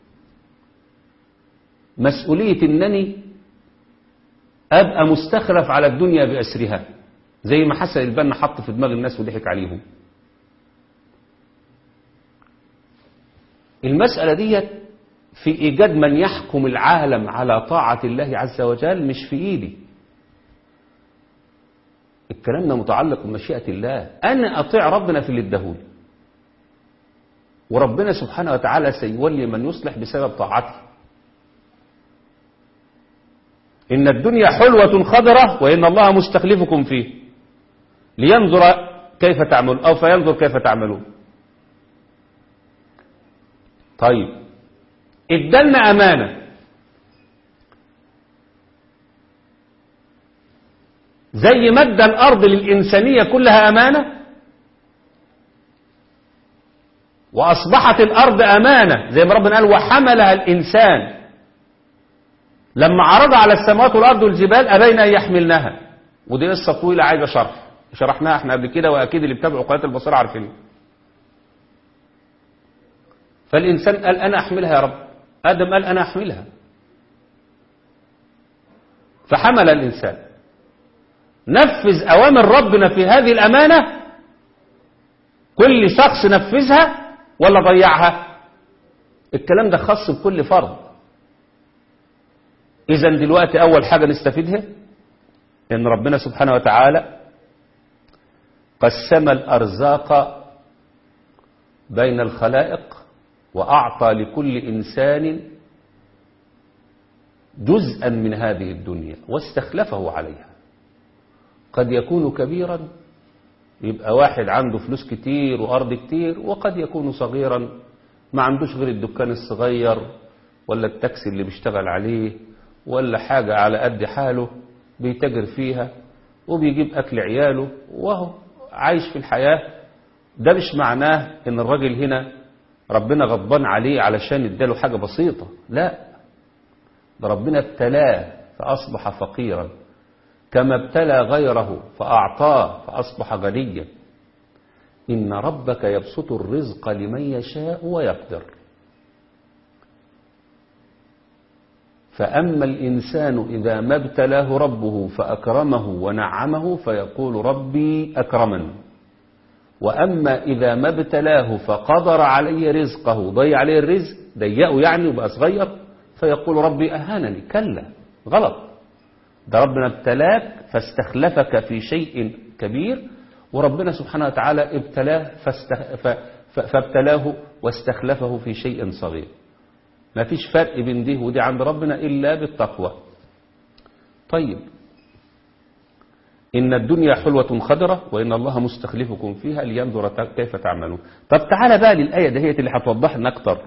A: مسؤولية انني ابقى مستخلف على الدنيا بأسرها زي ما حسن البنا حط في دماغ الناس وضحك عليهم المسألة ديت في إيجاد من يحكم العالم على طاعة الله عز وجل مش في إيدي الكلام ده متعلق بمشيئة الله أنا أطيع ربنا في اللي ادهولي وربنا سبحانه وتعالى سيولي من يصلح بسبب طاعته إن الدنيا حلوة خضرة وإن الله مستخلفكم فيه لينظر كيف تعمل أو فينظر كيف تعملون طيب ادلنا أمانة زي ما ادى الأرض للإنسانية كلها أمانة وأصبحت الأرض أمانة زي ما ربنا قال وحملها الإنسان لما عرض على السماوات والأرض والجبال أبين أن يحملنها ودي قصة طويلة عايزة شرح شرحناها احنا قبل كده وأكيد اللي بتابعوا قناة البصير عارفين فالإنسان قال أنا أحملها يا رب آدم قال أنا أحملها فحمل الإنسان نفذ أوامر ربنا في هذه الأمانة كل شخص نفذها ولا ضيعها الكلام ده خاص بكل فرد إذا دلوقتي أول حاجة نستفيدها إن ربنا سبحانه وتعالى قسم الأرزاق بين الخلائق وأعطى لكل إنسان جزءا من هذه الدنيا واستخلفه عليها قد يكون كبيرا يبقى واحد عنده فلوس كتير وأرض كتير وقد يكون صغيرا ما عندوش غير الدكان الصغير ولا التاكسي اللي بيشتغل عليه ولا حاجة على قد حاله بيتاجر فيها وبيجيب أكل عياله وهو عايش في الحياة ده مش معناه ان الراجل هنا ربنا غضبان عليه علشان اداله حاجة بسيطة لا ده ربنا ابتلاه فأصبح فقيرا كما ابتلى غيره فأعطاه فأصبح غنيا إن ربك يبسط الرزق لمن يشاء ويقدر فأما الإنسان إذا ما ابتلاه ربه فأكرمه ونعمه فيقول ربي أكرمن وأما إذا ما ابتلاه فقدر عليه رزقه ضيع عليه الرزق ضيقه يعني وبقى صغير فيقول ربي أهانني كلا غلط ده ربنا ابتلاك فاستخلفك في شيء كبير وربنا سبحانه وتعالى ابتلاه فاستخ... ف... ف... فابتلاه واستخلفه في شيء صغير ما فيش فرق بين دي ودي عند ربنا إلا بالتقوى طيب إن الدنيا حلوة خضرة وإن الله مستخلفكم فيها لينظر كيف تعملون طب تعالى بقى للآية دهية اللي هتوضح لنا أكتر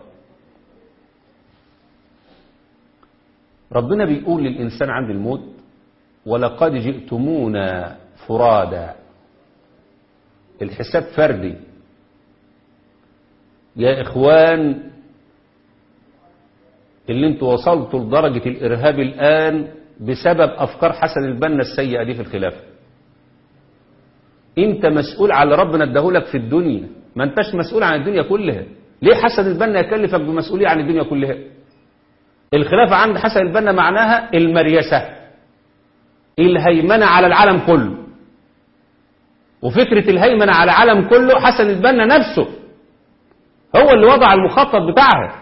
A: ربنا بيقول للإنسان عند الموت ولقد جئتمونا فرادا الحساب فردي يا إخوان اللي انتوا وصلتوا لدرجة الإرهاب الآن بسبب أفكار حسن البنا السيئة دي في الخلافة انت مسؤول على ربنا اداهولك في الدنيا ما انتش مسؤول عن الدنيا كلها ليه حسن البنا يكلفك بمسؤولية عن الدنيا كلها الخلافة عند حسن البنا معناها المريسة الهيمنة على العالم كله وفكرة الهيمنة على العالم كله حسن البنا نفسه هو اللي وضع المخطط بتاعها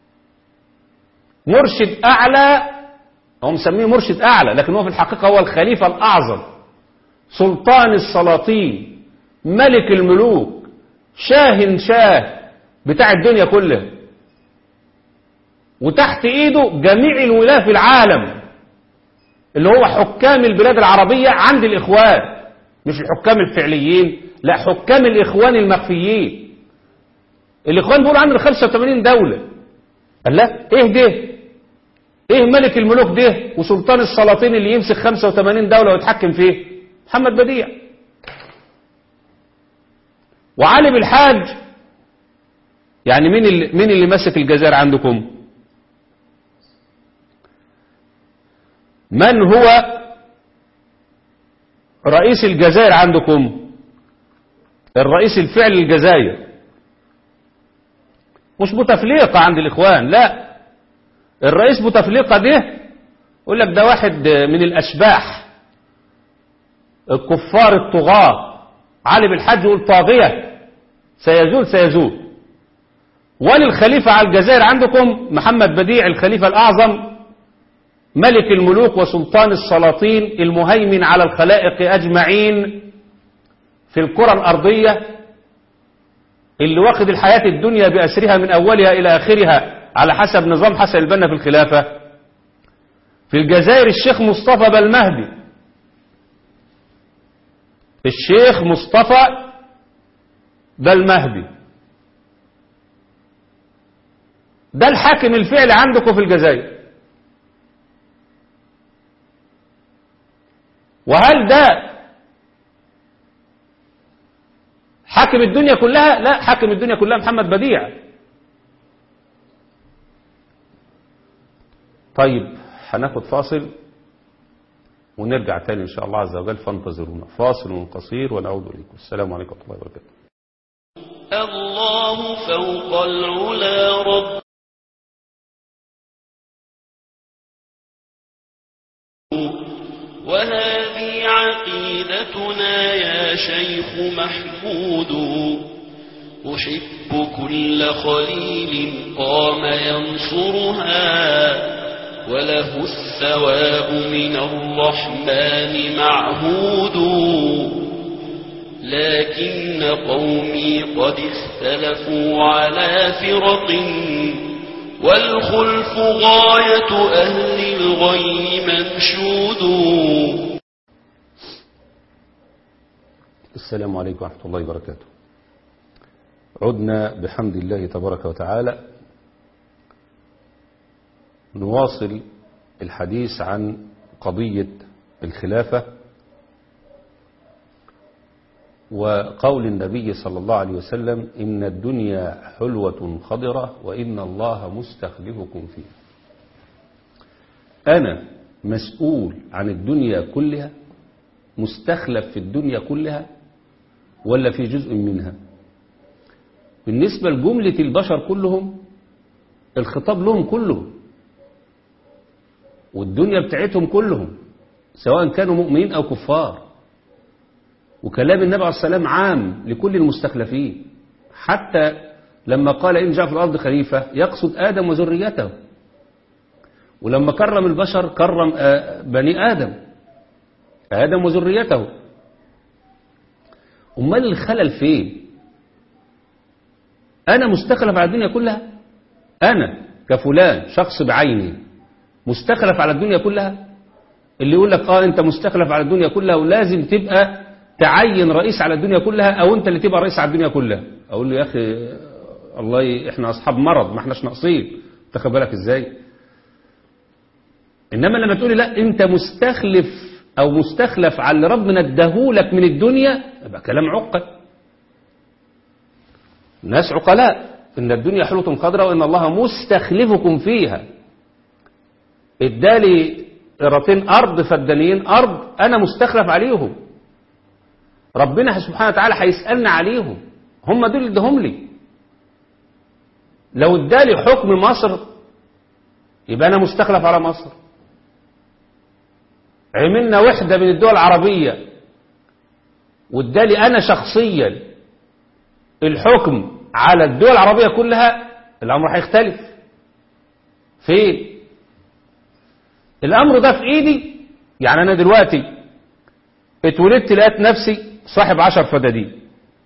A: مرشد أعلى هو مسميه مرشد أعلى لكن هو في الحقيقة هو الخليفة الأعظم سلطان السلاطين ملك الملوك شاهن شاه بتاع الدنيا كلها وتحت ايده جميع الولاة في العالم اللي هو حكام البلاد العربية عند الإخوان مش الحكام الفعليين لا حكام الإخوان المخفيين الإخوان بيقولوا عندنا 85 دولة قال لا ايه ده ايه ملك الملوك ده وسلطان السلاطين اللي يمسك 85 دولة ويتحكم فيه محمد بديع وعلي بالحاج يعني مين اللي مين اللي ماسك الجزائر عندكم من هو رئيس الجزائر عندكم الرئيس الفعلي للجزائر مش بوتفليقة عند الإخوان لا الرئيس بوتفليقة ده يقول لك ده واحد من الأشباح الكفار الطغاة علي بالحج يقول طاغية سيزول سيزول ولي الخليفة على الجزائر عندكم محمد بديع الخليفة الأعظم ملك الملوك وسلطان السلاطين المهيمن على الخلائق أجمعين في الكرة الأرضية اللي واخد الحياة الدنيا بأسرها من أولها إلى آخرها على حسب نظام حسن البنا في الخلافة في الجزائر الشيخ مصطفى بالمهدي الشيخ مصطفى بالمهدي ده الحاكم الفعلي عندكم في الجزائر وهل ده حاكم الدنيا كلها لا حاكم الدنيا كلها محمد بديع طيب هناخد فاصل ونرجع تاني إن شاء الله عز وجل فانتظرونا فاصل قصير ونعود إليكم السلام عليكم ورحمة الله وبركاته
B: الله فوق العلا رب وهذه عقيدتنا يا شيخ محمود أحب كل خليل قام ينصرها وله الثواب من الرحمن معهود لكن قومي قد اختلفوا على فرق والخلف غاية أهل الغي منشود
A: السلام عليكم ورحمة الله وبركاته عدنا بحمد الله تبارك وتعالى نواصل الحديث عن قضية الخلافة وقول النبي صلى الله عليه وسلم إن الدنيا حلوة خضرة وإن الله مستخلفكم فيها أنا مسؤول عن الدنيا كلها مستخلف في الدنيا كلها ولا في جزء منها بالنسبة لجملة البشر كلهم الخطاب لهم كلهم والدنيا بتاعتهم كلهم سواء كانوا مؤمنين أو كفار وكلام النبي عليه السلام عام لكل المستخلفين حتى لما قال إن جاء في الأرض خليفة يقصد آدم وذريته ولما كرم البشر كرم بني آدم آدم وذريته أمال الخلل فين أنا مستخلف على الدنيا كلها أنا كفلان شخص بعيني مستخلف على الدنيا كلها اللي يقول لك اه انت مستخلف على الدنيا كلها ولازم تبقى تعين رئيس على الدنيا كلها او انت اللي تبقى رئيس على الدنيا كلها اقول له يا اخي الله ي... احنا اصحاب مرض ما احناش ناقصين تاخد بالك ازاي انما لما تقولي لا انت مستخلف أو مستخلف على اللي ربنا اداهولك من الدنيا يبقى كلام عقل الناس عقلاء إن الدنيا حلوة قدرة وإن الله مستخلفكم فيها ادالي قيرتين أرض فدانيين أرض أنا مستخلف عليهم ربنا سبحانه وتعالى هيسألنا عليهم هم دول اللي ادهم لي لو ادالي حكم مصر يبقى أنا مستخلف على مصر عملنا وحدة من الدول العربية وادالي أنا شخصيا الحكم على الدول العربية كلها الأمر هيختلف فين الأمر ده في إيدي يعني أنا دلوقتي اتولدت لقيت نفسي صاحب عشر فدادين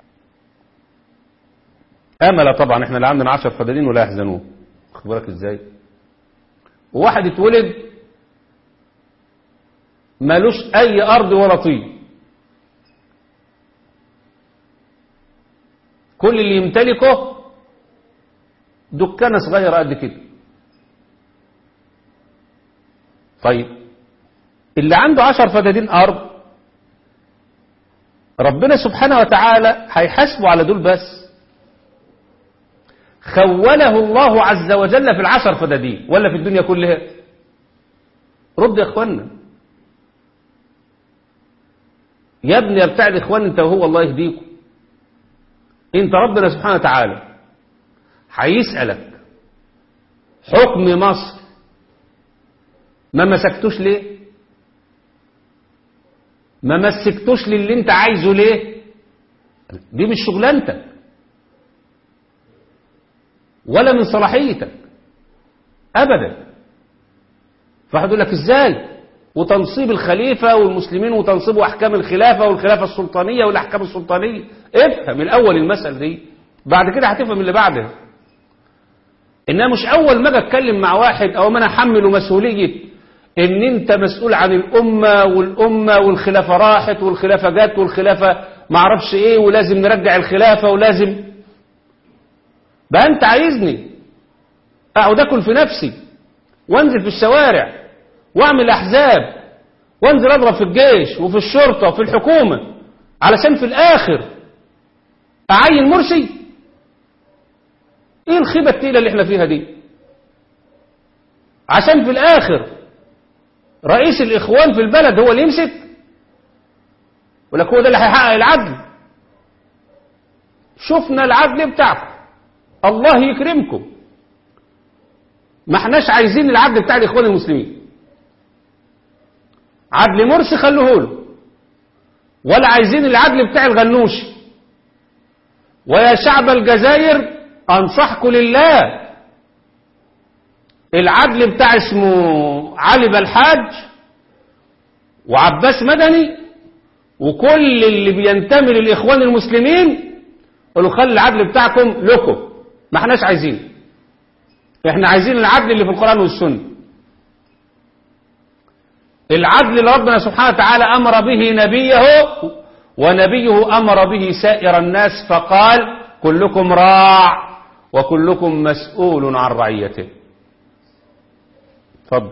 A: أمل طبعا احنا لا عندنا عشر فدادين ولا يحزنون اخبرك ازاي وواحد اتولد مالوش أي أرض ولا طين كل اللي يمتلكه دكانة صغيرة قد كده طيب اللي عنده عشر فدادين أرض ربنا سبحانه وتعالى هيحاسبه على دول بس خوله الله عز وجل في العشر فدادين ولا في الدنيا كلها رد يا اخوانا يا ابني يا بتاع الاخوان انت وهو الله يهديكم انت ربنا سبحانه وتعالى هيسألك حكم مصر ما مسكتوش ليه ما مسكتوش للي انت عايزه ليه دي مش شغلانتك ولا من صلاحيتك ابدا فواحد يقول لك ازاي وتنصيب الخليفة والمسلمين وتنصيب أحكام الخلافة والخلافة السلطانية والأحكام السلطانية افهم الأول المسألة دي بعد كده هتفهم اللي بعدها إنها مش أول ما أجي أتكلم مع واحد أو ما أنا أحمله مسؤولية إن أنت مسؤول عن الأمة والأمة والخلافة راحت والخلافة جت والخلافة معرفش إيه ولازم نرجع الخلافة ولازم بقى أنت عايزني أقعد أكل في نفسي وأنزل في الشوارع واعمل احزاب وانزل اضرب في الجيش وفي الشرطة وفي الحكومة علشان في الاخر اعين مرسي ايه الخيبة التقيلة اللي احنا فيها دي عشان في الاخر رئيس الاخوان في البلد هو اللي يمسك ولك هو ده اللي هيحقق العدل شفنا العدل بتاعكم الله يكرمكم ما احناش عايزين العدل بتاع الاخوان المسلمين عدل مرسي خلوه له ولا عايزين العدل بتاع الغنوشي ويا شعب الجزائر انصحكم لله العدل بتاع اسمه علي بالحاج وعباس مدني وكل اللي بينتمي للاخوان المسلمين قالوا خلي العدل بتاعكم لكم ما احناش عايزين احنا عايزين العدل اللي في القرآن والسنه العدل اللي ربنا سبحانه وتعالى أمر به نبيه ونبيه أمر به سائر الناس فقال كلكم راع وكلكم مسؤول عن رعيته تفضل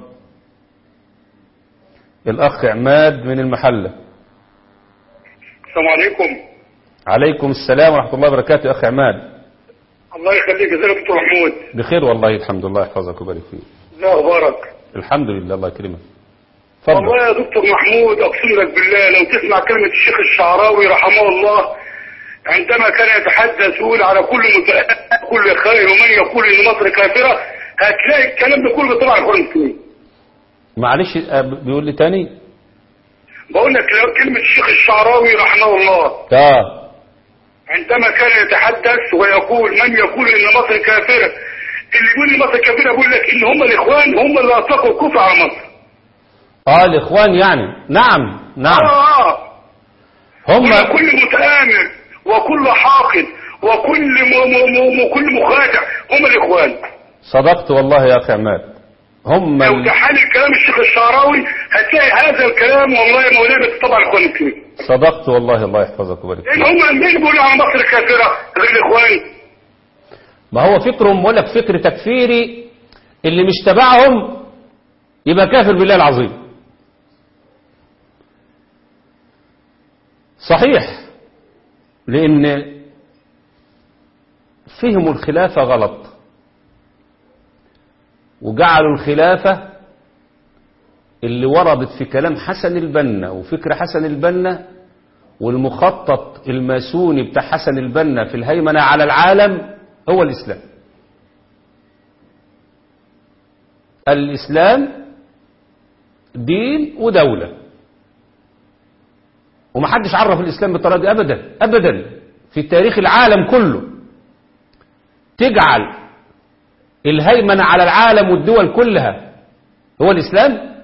A: الأخ عماد من المحلة
C: السلام عليكم
A: عليكم السلام ورحمة الله وبركاته يا أخ عماد
C: الله يخليك ازيك يا دكتور محمود
A: بخير والله الحمد لله يحفظك ويبارك فيك
C: ازي اخبارك
A: الحمد لله الله يكرمك اتفضل
C: والله يا دكتور محمود اقسم لك بالله لو تسمع كلمة الشيخ الشعراوي رحمه الله عندما كان يتحدث يقول على كل متأ... كل خير ومن يقول ان مصر كافرة هتلاقي الكلام ده كله طبعا اخوان المسلمين
A: معلش آه، بيقول لي تاني
C: بقول لك لو كلمة الشيخ الشعراوي رحمه الله
A: اه
C: عندما كان يتحدث ويقول من يقول ان مصر كافرة اللي يقول ان مصر كافرة بقول لك ان هم الاخوان هم اللي اطلقوا الكفر على مصر
A: اه الاخوان يعني نعم نعم
C: اه اه
A: هم
C: وكل متآمر وكل حاقد وكل م م م وكل مخادع هم الإخوان
A: صدقت والله يا اخي عماد هم
C: لو
A: ال-
C: تحلل كلام الشيخ الشعراوي هتلاقي هذا الكلام والله يا مولانا طبعا الإخوان المسلمين
A: صدقت والله الله يحفظك ويبارك
C: لأن
A: فيك
C: هم مين بيقولوا على مصر كافرة غير الإخوان
A: ما هو فكرهم بقول لك فكر تكفيري اللي مش تبعهم يبقى كافر بالله العظيم صحيح لأن فهموا الخلافة غلط وجعلوا الخلافة اللي وردت في كلام حسن البنا وفكر حسن البنا والمخطط الماسوني بتاع حسن البنا في الهيمنة على العالم هو الإسلام الإسلام دين ودولة ومحدش عرف الإسلام بالطريقة دي أبدا أبدا في تاريخ العالم كله تجعل الهيمنة على العالم والدول كلها هو الإسلام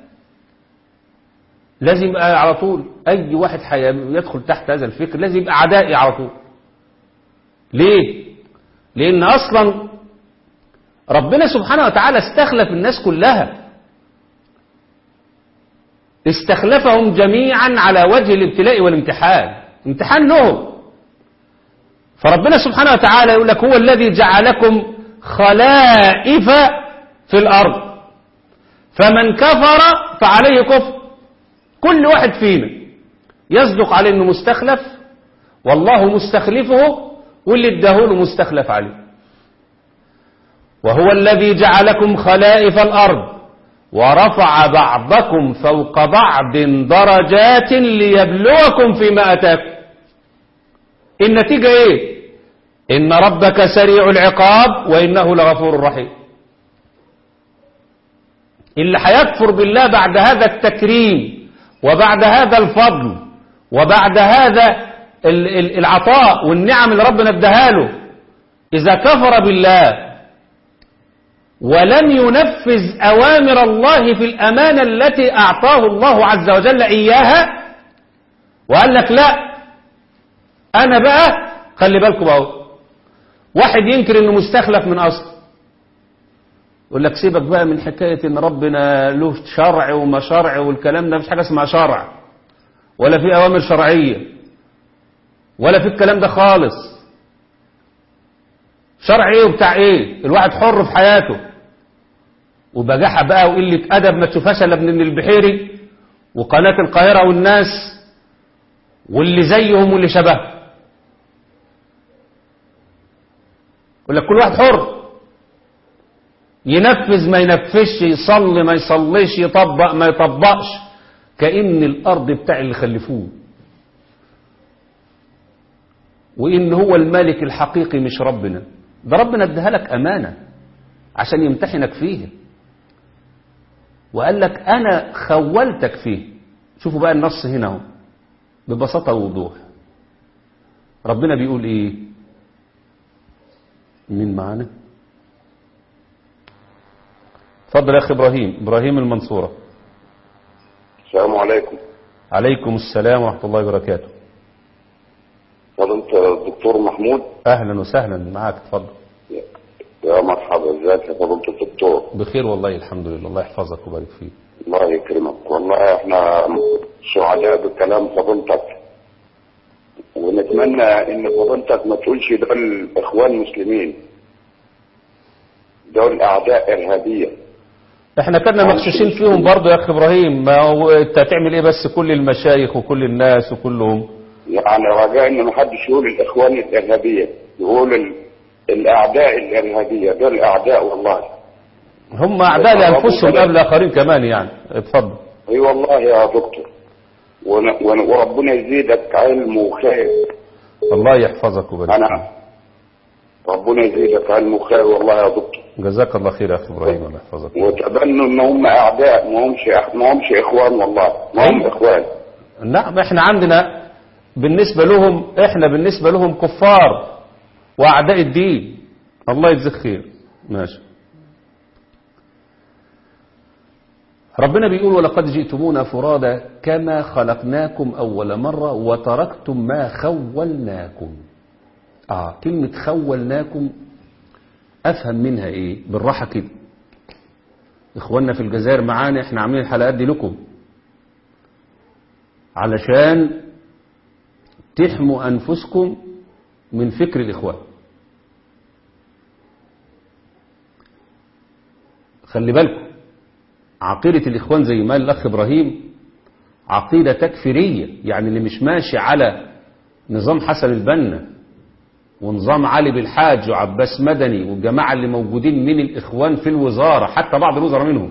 A: لازم يبقى على طول أي واحد يدخل تحت هذا الفكر لازم يبقى عدائي على طول ليه؟ لأن أصلا ربنا سبحانه وتعالى استخلف الناس كلها استخلفهم جميعا على وجه الابتلاء والامتحان امتحان لهم فربنا سبحانه وتعالى يقول لك هو الذي جعلكم خلائف في الأرض فمن كفر فعليه كفر كل واحد فينا يصدق عليه انه مستخلف والله مستخلفه واللي اداهوله مستخلف عليه وهو الذي جعلكم خلائف الأرض ورفع بعضكم فوق بعض درجات ليبلوكم فيما أتاكم النتيجة ايه إن ربك سريع العقاب وإنه لغفور رحيم اللي هيكفر بالله بعد هذا التكريم وبعد هذا الفضل وبعد هذا العطاء والنعم اللي ربنا اداها له إذا كفر بالله ولم ينفذ أوامر الله في الأمانة التي أعطاه الله عز وجل إياها وقال لك لا أنا بقى خلي بالكم اهو واحد ينكر انه مستخلف من اصل يقول لك سيبك بقى من حكاية ان ربنا له شرع وما شرع والكلام ده مش حاجة اسمها شرع ولا في اوامر شرعية ولا في الكلام ده خالص شرع ايه وبتاع ايه الواحد حر في حياته وبجاحة بقى وقلة ادب ما تشوفهاش الا ابن البحيري وقناة القاهرة والناس واللي زيهم واللي شبههم يقول لك كل واحد حر ينفذ ما ينفذش يصلي ما يصليش يطبق ما يطبقش كأن الأرض بتاع اللي خلفوه وإن هو الملك الحقيقي مش ربنا ده ربنا اداها لك أمانة عشان يمتحنك فيها وقال لك أنا خولتك فيه شوفوا بقى النص هنا اهو ببساطة ووضوح ربنا بيقول إيه مين معانا اتفضل يا اخي ابراهيم ابراهيم المنصورة
D: السلام عليكم
A: عليكم السلام ورحمة الله وبركاته
D: طب انت الدكتور محمود
A: اهلا وسهلا معاك اتفضل
D: يا مرحبا ازيك يا فضيلة الدكتور
A: بخير والله الحمد لله الله يحفظك ويبارك فيك
D: الله يكرمك والله احنا سعداء بكلام فضيلتك ونتمنى ان فضيلتك ما تقولش دول اخوان مسلمين دول اعداء ارهابيه
A: احنا كنا مغشوشين فيهم برضه يا اخي ابراهيم ما هو انت هتعمل ايه بس كل المشايخ وكل الناس وكلهم
D: يعني رجاء ان ما حدش يقول الاخوان الارهابيه يقول ال... الاعداء الارهابيه دول اعداء والله
A: هم اعداء لانفسهم قبل الاخرين كمان يعني اتفضل
D: اي والله يا دكتور ون... ون... وربنا يزيدك علم وخير
A: الله يحفظك ويبارك
D: انا
A: فيك
D: ربنا يزيدك علم وخير والله يا دكتور
A: جزاك الله خير يا اخي ابراهيم الله يحفظك
D: وتبنوا ان هم اعداء ما همش ما همش اخوان والله ما هم
A: أيوة.
D: اخوان
A: نعم احنا عندنا بالنسبة لهم احنا بالنسبة لهم كفار واعداء الدين الله يجزيك خير ماشي ربنا بيقول ولقد جئتمونا فرادا كما خلقناكم أول مرة وتركتم ما خولناكم آه كلمة خولناكم أفهم منها إيه بالراحة كده إخواننا في الجزائر معانا إحنا عاملين الحلقات دي لكم علشان تحموا أنفسكم من فكر الإخوان خلي بالكم عقيدة الإخوان زي ما قال الأخ إبراهيم عقيدة تكفيرية يعني اللي مش ماشي على نظام حسن البنا ونظام علي بالحاج وعباس مدني والجماعة اللي موجودين من الإخوان في الوزارة حتى بعض الوزراء منهم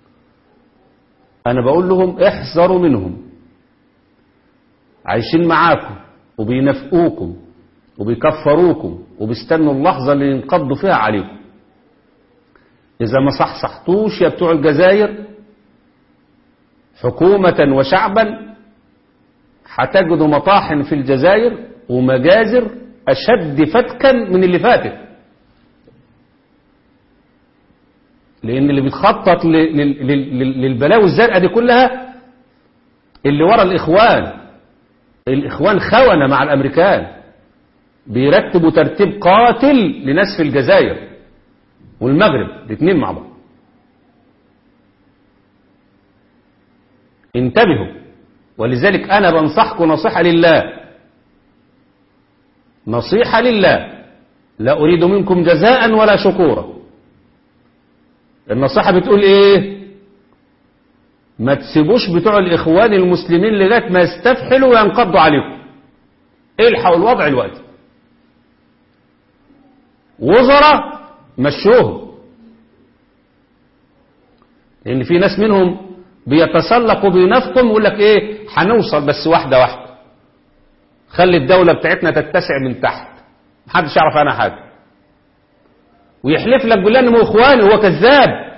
A: أنا بقول لهم احذروا منهم عايشين معاكم وبينافقوكم وبيكفروكم وبيستنوا اللحظة اللي ينقضوا فيها عليكم إذا ما صحصحتوش يا بتوع الجزائر حكومة وشعبا هتجدوا مطاحن في الجزائر ومجازر أشد فتكا من اللي فاتت لأن اللي بيتخطط ل- لل- لل- للبلاوي الزرقاء دي كلها اللي ورا الإخوان الإخوان خونة مع الأمريكان بيرتبوا ترتيب قاتل لناس في الجزائر والمغرب الاثنين مع بعض انتبهوا ولذلك أنا بنصحكم نصيحة لله نصيحة لله لا أريد منكم جزاء ولا شكورا النصيحة بتقول إيه ما تسيبوش بتوع الإخوان المسلمين لغاية ما يستفحلوا وينقضوا عليكم الحقوا الوضع الوقت وزراء مشوهم لأن في ناس منهم بيتسلقوا بينافقوا ويقول لك إيه هنوصل بس واحدة واحدة خلي الدولة بتاعتنا تتسع من تحت محدش يعرف عنها حاجة ويحلف لك بالله انه اخواني هو كذاب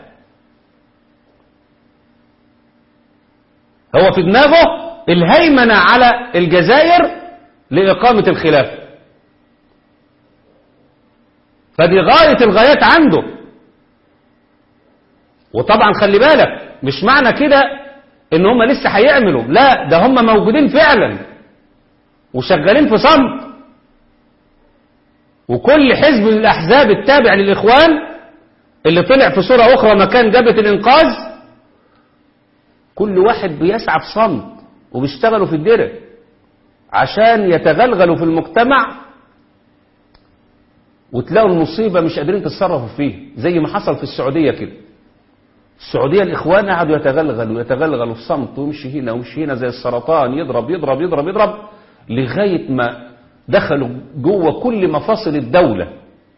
A: هو في دماغه الهيمنة على الجزائر لإقامة الخلافة فدي غاية الغايات عنده وطبعا خلي بالك مش معنى كده ان هم لسه هيعملوا لا ده هم موجودين فعلا وشغالين في صمت وكل حزب من الأحزاب التابع للإخوان اللي طلع في صورة أخرى مكان جبهة الإنقاذ كل واحد بيسعى في صمت وبيشتغلوا في الدرع عشان يتغلغلوا في المجتمع وتلاقوا المصيبة مش قادرين تتصرفوا فيه زي ما حصل في السعودية كده السعودية الإخوان قعدوا يتغلغلوا يتغلغلوا في صمت ويمشي هنا ويمشي هنا زي السرطان يضرب يضرب يضرب يضرب لغاية ما دخلوا جوه كل مفاصل الدولة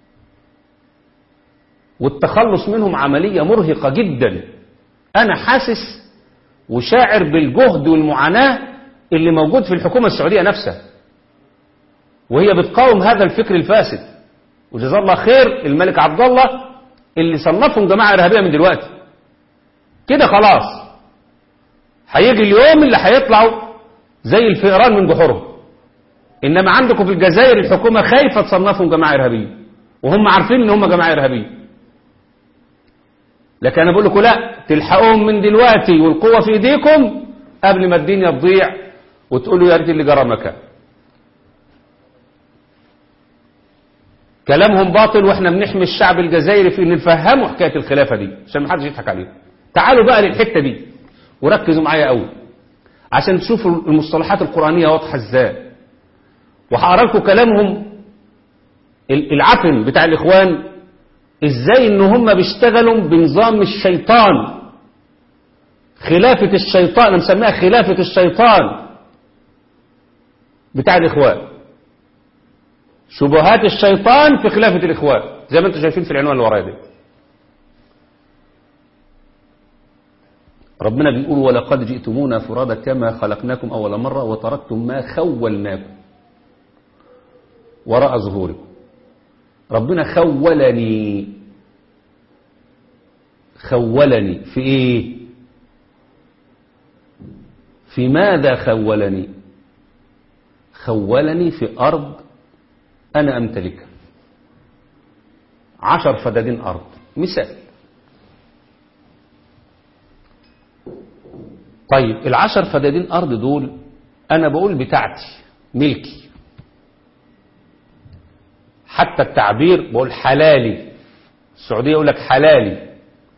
A: والتخلص منهم عملية مرهقة جدا أنا حاسس وشاعر بالجهد والمعاناة اللي موجود في الحكومة السعودية نفسها وهي بتقاوم هذا الفكر الفاسد وجزاه الله خير الملك عبد الله اللي صنفهم جماعة إرهابية من دلوقتي كده خلاص هيجي اليوم اللي هيطلعوا زي الفئران من جحورهم إنما عندكم في الجزائر الحكومة خايفة تصنفهم جماعة إرهابية وهم عارفين إن هم جماعة إرهابية لكن أنا بقول لكم لا تلحقوهم من دلوقتي والقوة في إيديكم قبل ما الدنيا تضيع وتقولوا يا ريت اللي جرى مكان كلامهم باطل واحنا بنحمي الشعب الجزائري في ان نفهموا حكايه الخلافه دي عشان ما حدش يضحك عليهم تعالوا بقى للحته دي وركزوا معايا قوي عشان تشوفوا المصطلحات القرانيه واضحه ازاي وهقرا لكم كلامهم العفن بتاع الاخوان ازاي ان هم بيشتغلوا بنظام الشيطان خلافه الشيطان انا مسميها خلافه الشيطان بتاع الاخوان شبهات الشيطان في خلافة الإخوان زي ما انتم شايفين في العنوان اللي ورايا ده ربنا بيقول ولقد جئتمونا فرادى كما خلقناكم أول مرة وتركتم ما خولناكم وراء ظهوركم ربنا خولني خولني في ايه في ماذا خولني خولني في أرض أنا أمتلكها عشر فدادين أرض مثال طيب العشر فدادين أرض دول أنا بقول بتاعتي ملكي حتى التعبير بقول حلالي السعودية يقول لك حلالي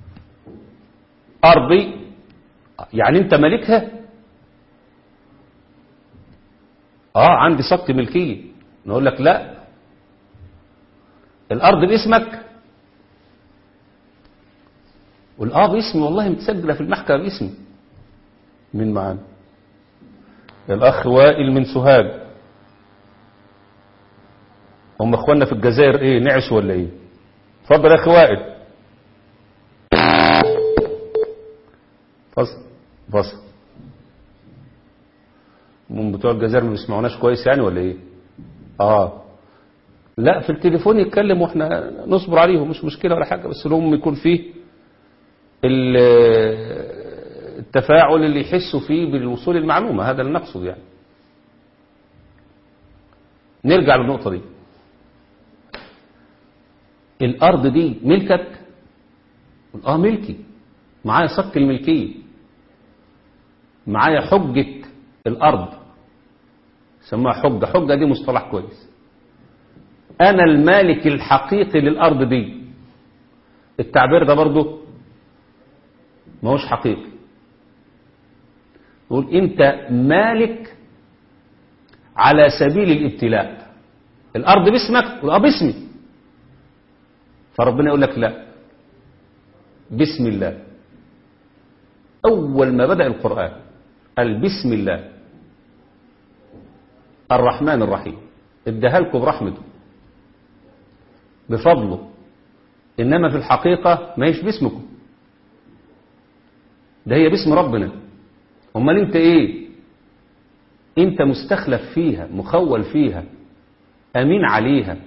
A: أرضي يعني أنت ملكها آه عندي سقط ملكية نقول لك لا الأرض باسمك والآه باسمي والله متسجلة في المحكمة باسمي من معانا الأخ وائل من سوهاج هم اخواننا في الجزائر ايه نعسوا ولا ايه اتفضل يا اخي وائل فصل فصل من بتوع الجزائر ما بيسمعوناش كويس يعني ولا ايه اه لا في التليفون يتكلم واحنا نصبر عليهم مش مشكلة ولا حاجة بس لهم يكون فيه ال- التفاعل اللي يحسوا فيه بالوصول المعلومة هذا اللي نقصد يعني نرجع للنقطة دي الأرض دي ملكك اه ملكي معايا صك الملكية معايا حجة الأرض سموها حجة حجة دي مصطلح كويس أنا المالك الحقيقي للأرض دي التعبير ده برضه ما هوش حقيقي نقول أنت مالك على سبيل الابتلاء الأرض باسمك والأرض باسمي فربنا يقول لك لا بسم الله أول ما بدأ القرآن قال بسم الله الرحمن الرحيم اداها لكم برحمته بفضله إنما في الحقيقة ما هيش باسمكم ده هي باسم ربنا امال انت ايه انت مستخلف فيها مخول فيها امين عليها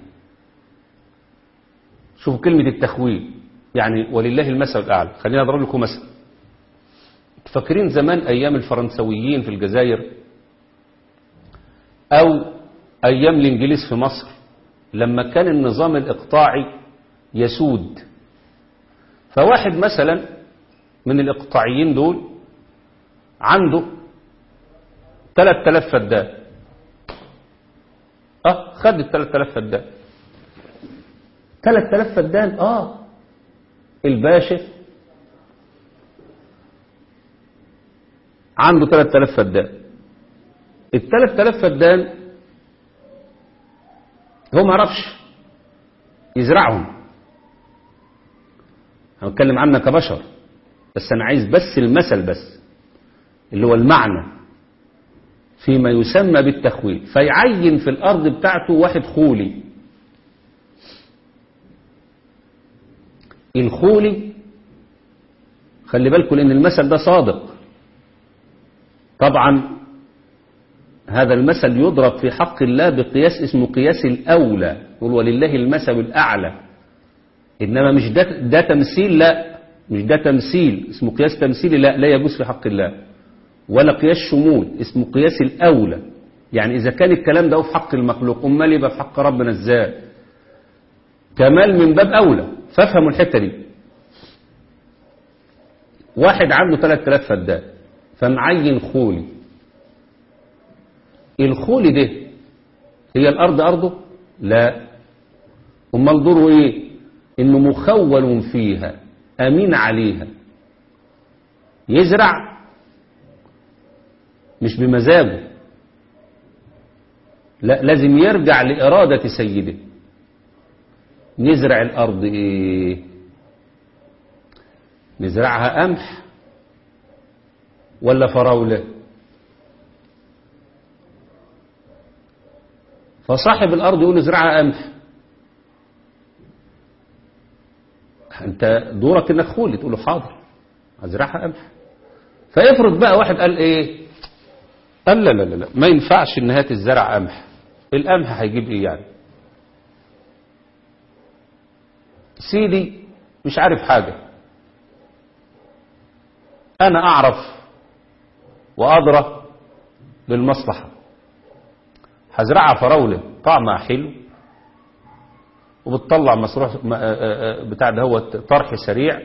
A: شوفوا كلمة التخويل يعني ولله المثل الأعلى خلينا أضرب لكم مثل فاكرين زمان أيام الفرنسويين في الجزائر أو أيام الإنجليز في مصر لما كان النظام الإقطاعي يسود فواحد مثلا من الإقطاعيين دول عنده 3000 فدان اه خد ال 3000 فدان 3000 فدان اه الباشا عنده 3000 فدان ال 3000 فدان هو ما عرفش يزرعهم انا بتكلم عنك كبشر بس انا عايز بس المثل بس اللي هو المعنى فيما يسمى بالتخويل فيعين في الارض بتاعته واحد خولي الخولي خلي بالكم لان المثل ده صادق طبعا هذا المثل يضرب في حق الله بقياس اسمه قياس الأولى يقول ولله المثل الأعلى إنما مش ده, ده تمثيل لا مش ده تمثيل اسمه قياس تمثيلي لا لا يجوز في حق الله ولا قياس شمول اسمه قياس الأولى يعني إذا كان الكلام ده في حق المخلوق أمال يبقى في حق ربنا إزاي كمال من باب أولى فافهموا الحتة دي واحد عنده 3000 فدان فمعين خولي الخولي ده هي الأرض أرضه لا امال دوره ايه انه مخول فيها امين عليها يزرع مش بمزاجه لا لازم يرجع لإرادة سيده نزرع الأرض إيه نزرعها قمح ولا فراولة فصاحب الأرض يقول ازرعها قمح انت دورك انك خولي تقول له حاضر ازرعها قمح فيفرض بقى واحد قال ايه قال لا لا لا, لا. ما ينفعش ان هات الزرع قمح القمح هيجيب ايه يعني سيدي مش عارف حاجة انا اعرف وادرى بالمصلحة هزرعها فراولة طعمها حلو وبتطلع مسروح بتاع ده هو طرح سريع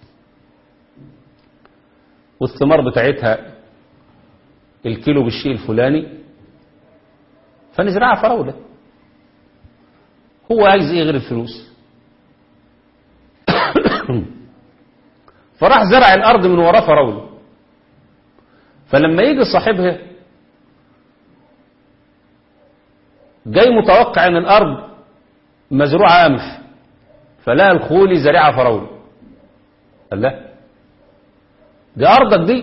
A: والثمار بتاعتها الكيلو بالشيء الفلاني فنزرعها فراولة هو عايز ايه غير الفلوس فراح زرع الارض من وراه فراولة فلما يجي صاحبها جاي متوقع ان الارض مزروعة قمح فلقى الخولي زريعة فراولة قال لا دي ارضك دي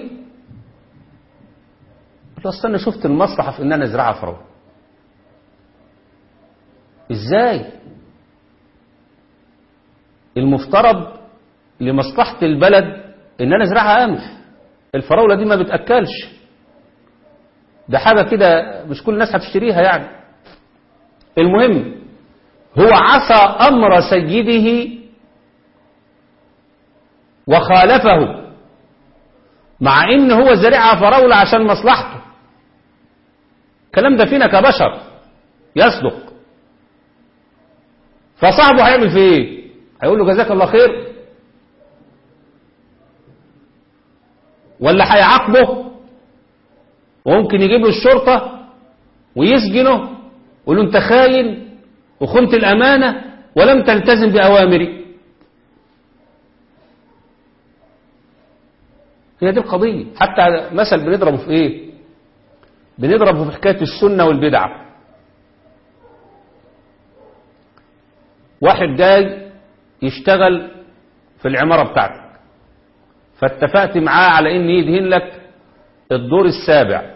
A: قال له استنى شفت المصلحة في ان انا ازرعها فراولة ازاي المفترض لمصلحة البلد ان انا ازرعها قمح الفراولة دي ما بتأكلش ده حاجة كده مش كل الناس هتشتريها يعني المهم هو عصى امر سيده وخالفه مع ان هو زرعها فراولة عشان مصلحته الكلام ده فينا كبشر يصدق فصاحبه هيعمل فيه ايه هيقول له جزاك الله خير ولا هيعاقبه وممكن يجيب له الشرطة ويسجنه ويقول له انت خاين وخنت الأمانة ولم تلتزم بأوامري هي دي القضية حتى مثل بنضربه في ايه بنضربه في حكاية السنة والبدعة واحد جاي يشتغل في العمارة بتاعتك فاتفقت معاه على ان يدهن لك الدور السابع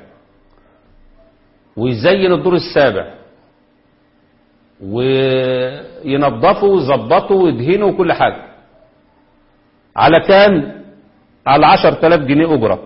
A: ويزين الدور السابع وينظفه ويظبطه ويدهنه وكل حاجة على كام على عشر تلاف جنيه أجرة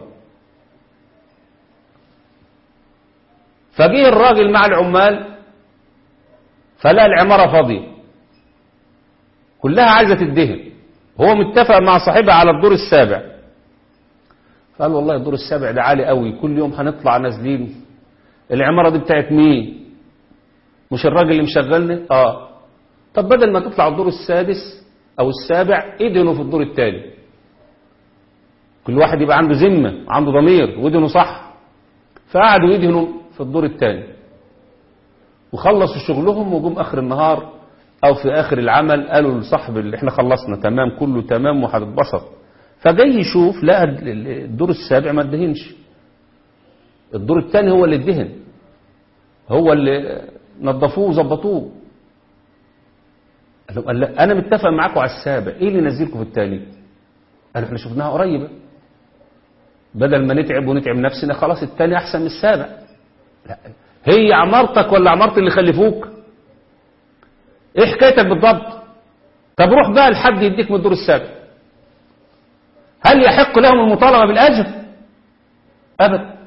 A: فجه الراجل مع العمال فلقى العمارة فاضية كلها عايزة تدهن هو متفق مع صاحبها على الدور السابع فقال والله الدور السابع ده عالي قوي كل يوم هنطلع نازلين العمارة دي بتاعت مين مش الراجل اللي مشغلني اه طب بدل ما تطلع الدور السادس او السابع ادهنوا في الدور التالي كل واحد يبقى عنده ذمة عنده ضمير ودهنوا صح فقعدوا يدهنوا في الدور التاني وخلصوا شغلهم وجم اخر النهار او في اخر العمل قالوا لصاحب اللي احنا خلصنا تمام كله تمام وهتتبسط فجاي يشوف لقى الدور السابع ما ادهنش الدور الثاني هو اللي ادهن هو اللي نظفوه وظبطوه قال له قال لا انا متفق معاكم على السابع ايه اللي نزلكم في الثاني قالوا احنا شفناها قريبه بدل ما نتعب ونتعب نفسنا خلاص الثاني احسن من السابع لا هي عمارتك ولا عمارة اللي خلفوك ايه حكايتك بالضبط طب روح بقى لحد يديك من الدور السابع هل يحق لهم المطالبة بالأجر أبدا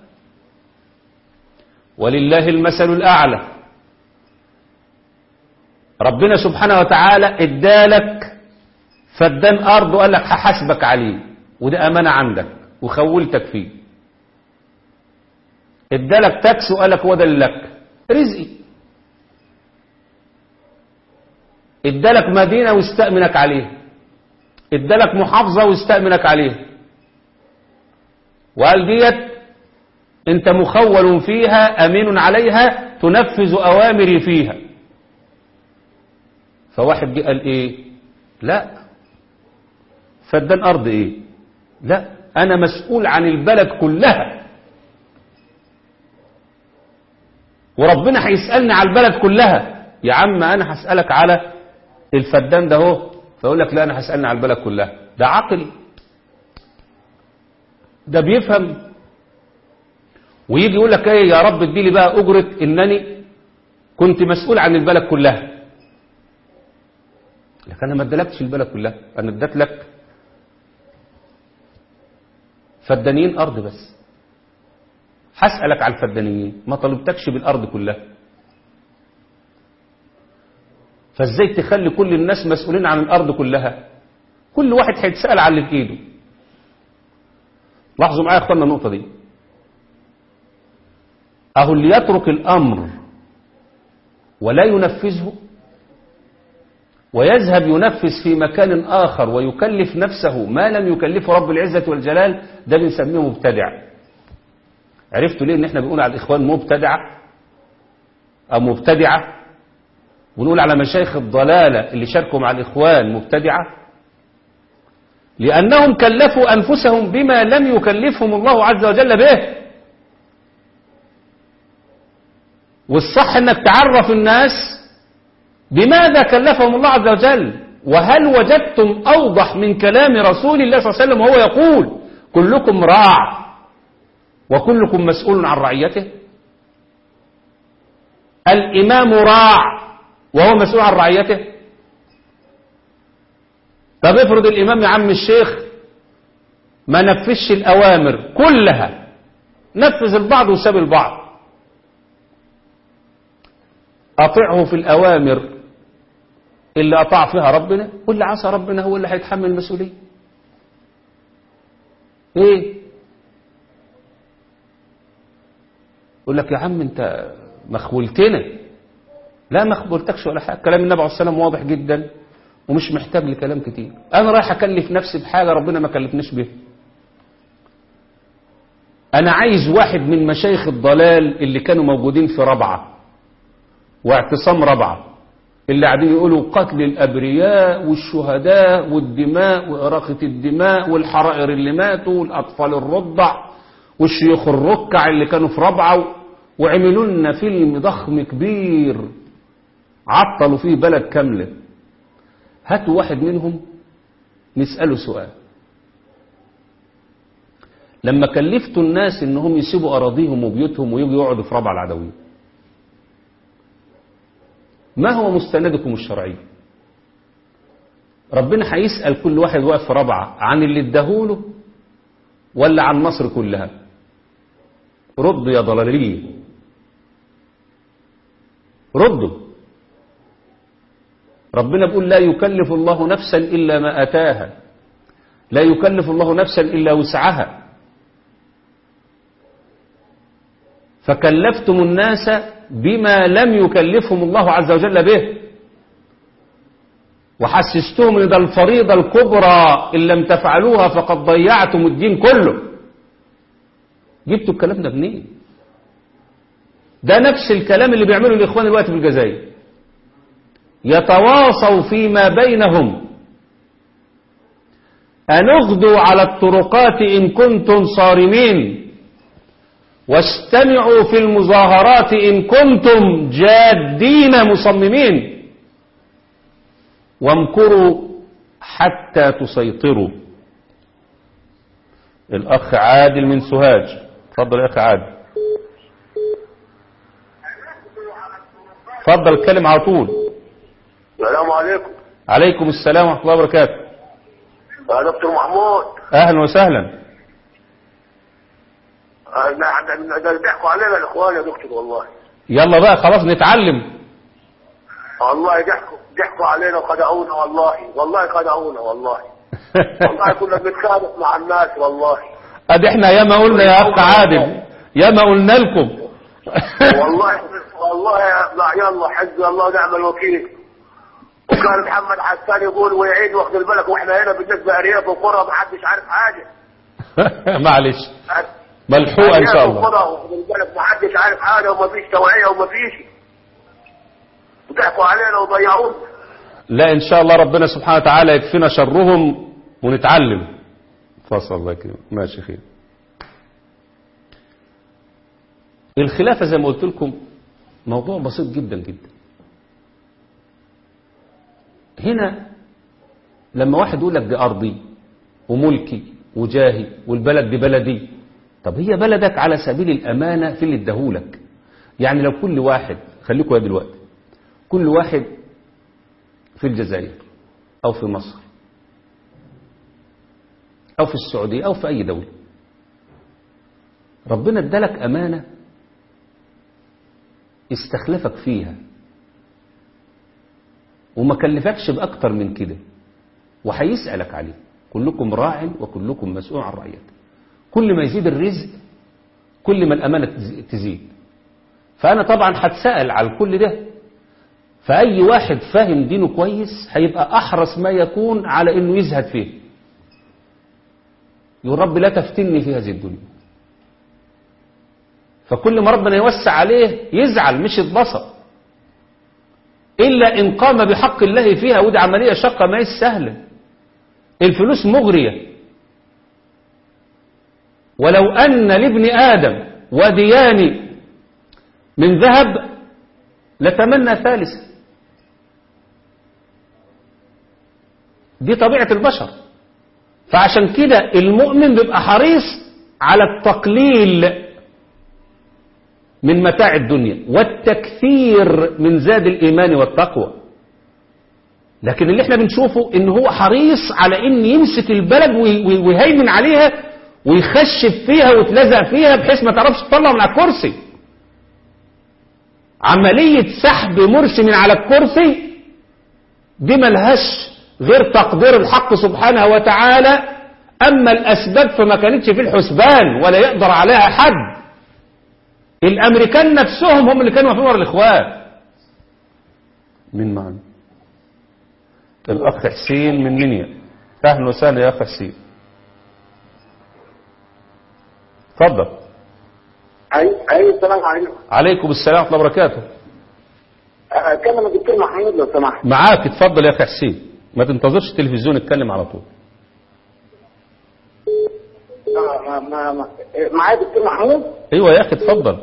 A: ولله المثل الأعلى ربنا سبحانه وتعالى ادالك فدان أرض وقال لك هحاسبك عليه وده أمانة عندك وخولتك فيه ادالك تاكس وقال لك هو ده اللي لك رزقي ادالك مدينة واستأمنك عليه ادالك محافظة واستأمنك عليه وقال ديت انت مخول فيها امين عليها تنفذ اوامري فيها فواحد جه قال ايه لا فدان ارض ايه لا انا مسؤول عن البلد كلها وربنا هيسألني على البلد كلها يا عم انا هسألك على الفدان ده هو فيقول لك لا انا هسألني على البلد كلها ده عقل ده بيفهم ويجي يقول لك ايه يا رب اديلي بقى اجرة انني كنت مسؤول عن البلد كلها لكن انا ما ادلكتش البلد كلها انا اديت لك فدانيين ارض بس هسألك على الفدانيين ما طلبتكش بالارض كلها فازاي تخلي كل الناس مسؤولين عن الارض كلها كل واحد هيتسأل على اللي في ايده لاحظوا معايا يا اخوانا النقطة دي اهو اللي يترك الامر ولا ينفذه ويذهب ينفذ في مكان آخر ويكلف نفسه ما لم يكلفه رب العزة والجلال ده بنسميه مبتدع عرفتوا ليه ان احنا بنقول على الاخوان مبتدعة او مبتدعة ونقول على مشايخ الضلالة اللي شاركوا مع الاخوان مبتدعة لانهم كلفوا انفسهم بما لم يكلفهم الله عز وجل به والصح انك تعرف الناس بماذا كلفهم الله عز وجل وهل وجدتم أوضح من كلام رسول الله صلى الله عليه وسلم وهو يقول كلكم راع وكلكم مسؤول عن رعيته الإمام راع وهو مسؤول عن رعيته طب افرض الإمام يا عم الشيخ ما نفذش الأوامر كلها نفذ البعض وساب البعض أطيعه في الأوامر اللي أطاع فيها ربنا واللي عصى ربنا هو اللي هيتحمل المسؤولية ايه يقول لك يا عم انت مخولتنا لا ما خبرتكش ولا حاجه كلام النبي عليه الصلاه والسلام واضح جدا ومش محتاج لكلام كتير انا رايح اكلف نفسي بحاجه ربنا ما كلفنيش بيها انا عايز واحد من مشايخ الضلال اللي كانوا موجودين في ربعه واعتصام ربعه اللي قاعدين يقولوا قتل الابرياء والشهداء والدماء واراقه الدماء والحرائر اللي ماتوا والاطفال الرضع والشيوخ الركع اللي كانوا في ربعه وعملوا لنا فيلم ضخم كبير عطلوا فيه بلد كامله هاتوا واحد منهم نسأله سؤال لما كلفتوا الناس انهم يسيبوا اراضيهم وبيوتهم ويجوا يقعدوا في ربع العدوية ما هو مستندكم الشرعي ربنا هيسأل كل واحد واقف في ربعة عن اللي اداهوله ولا عن مصر كلها ردوا يا ضلالين ردوا ربنا بيقول لا يكلف الله نفسا إلا ما أتاها لا يكلف الله نفسا إلا وسعها فكلفتم الناس بما لم يكلفهم الله عز وجل به وحسستهم ان ده الفريضة الكبرى إن لم تفعلوها فقد ضيعتم الدين كله جبتوا الكلام ده منين ده نفس الكلام اللي بيعمله الإخوان الوقت في الجزائر يتواصوا فيما بينهم أن اغدوا على الطرقات إن كنتم صارمين واستمعوا في المظاهرات إن كنتم جادين مصممين وامكروا حتى تسيطروا الأخ عادل من سوهاج تفضل يا أخ عادل تفضل اتكلم على طول
E: السلام عليكم
A: عليكم السلام ورحمة الله وبركاته
E: يا دكتور محمود
A: أهلا وسهلا
E: ده ده بيحكوا علينا الاخوان يا دكتور والله
A: يلا بقى خلاص نتعلم
E: والله ضحكوا ضحكوا علينا وخدعونا والله والله خدعونا والله والله كنا بنتخانق مع الناس والله
A: ادي احنا ياما قلنا يا اخ عادل ياما قلنا لكم
E: والله والله يا لا يلا حسبي الله ونعم الوكيل وكان محمد حسان يقول ويعيد واخد بالك واحنا هنا بالنسبه ارياف وقرى ما حدش عارف حاجه
A: معلش ملحوقه ان شاء الله
E: وقرى واخد بالك ما حدش عارف حاجه وما فيش توعيه وما فيش وضحكوا علينا وضيعونا
A: لا ان شاء الله ربنا سبحانه وتعالى يكفينا شرهم ونتعلم فصل الله كده ماشي خير الخلافة زي ما قلت لكم موضوع بسيط جدا جدا هنا لما واحد يقول لك دي أرضي وملكي وجاهي والبلد دي بلدي طب هي بلدك على سبيل الأمانة في اللي اداهولك يعني لو كل واحد خليكم يا دلوقتي كل واحد في الجزائر أو في مصر أو في السعودية أو في أي دولة ربنا ادالك أمانة استخلفك فيها وما كلفكش بأكتر من كده وهيسألك عليه كلكم راع وكلكم مسؤول عن رعيته كل ما يزيد الرزق كل ما الأمانة تزيد فأنا طبعا هتسأل على كل ده فأي واحد فاهم دينه كويس هيبقى أحرص ما يكون على أنه يزهد فيه يقول رب لا تفتني في هذه الدنيا فكل ما ربنا يوسع عليه يزعل مش يتبسط إلا إن قام بحق الله فيها ودي عملية شقة ما هي سهلة الفلوس مغرية ولو أن لابن آدم وديان من ذهب لتمنى ثالثا دي طبيعة البشر فعشان كده المؤمن بيبقى حريص على التقليل من متاع الدنيا والتكثير من زاد الإيمان والتقوى لكن اللي احنا بنشوفه ان هو حريص على ان يمسك البلد وي- وي- ويهيمن عليها ويخشب فيها ويتلزق فيها بحيث ما تعرفش تطلع من على الكرسي عملية سحب مرسي من على الكرسي دي ملهاش غير تقدير الحق سبحانه وتعالى أما الأسباب فما كانتش في الحسبان ولا يقدر عليها حد الأمريكان نفسهم هم اللي كانوا واقفين ورا الإخوان مين معنا الأخ حسين من منيا أهلا وسهلا يا أخ حسين اتفضل
E: اي اي السلام عليكم
A: عليكم السلام ورحمة الله وبركاته
E: اتكلم الدكتور محمود لو سمحت
A: معاك اتفضل يا أخ حسين ما تنتظرش التلفزيون اتكلم على طول
E: آه، ما ما ما معايا دكتور محمود
A: ايوه يا اخي اتفضل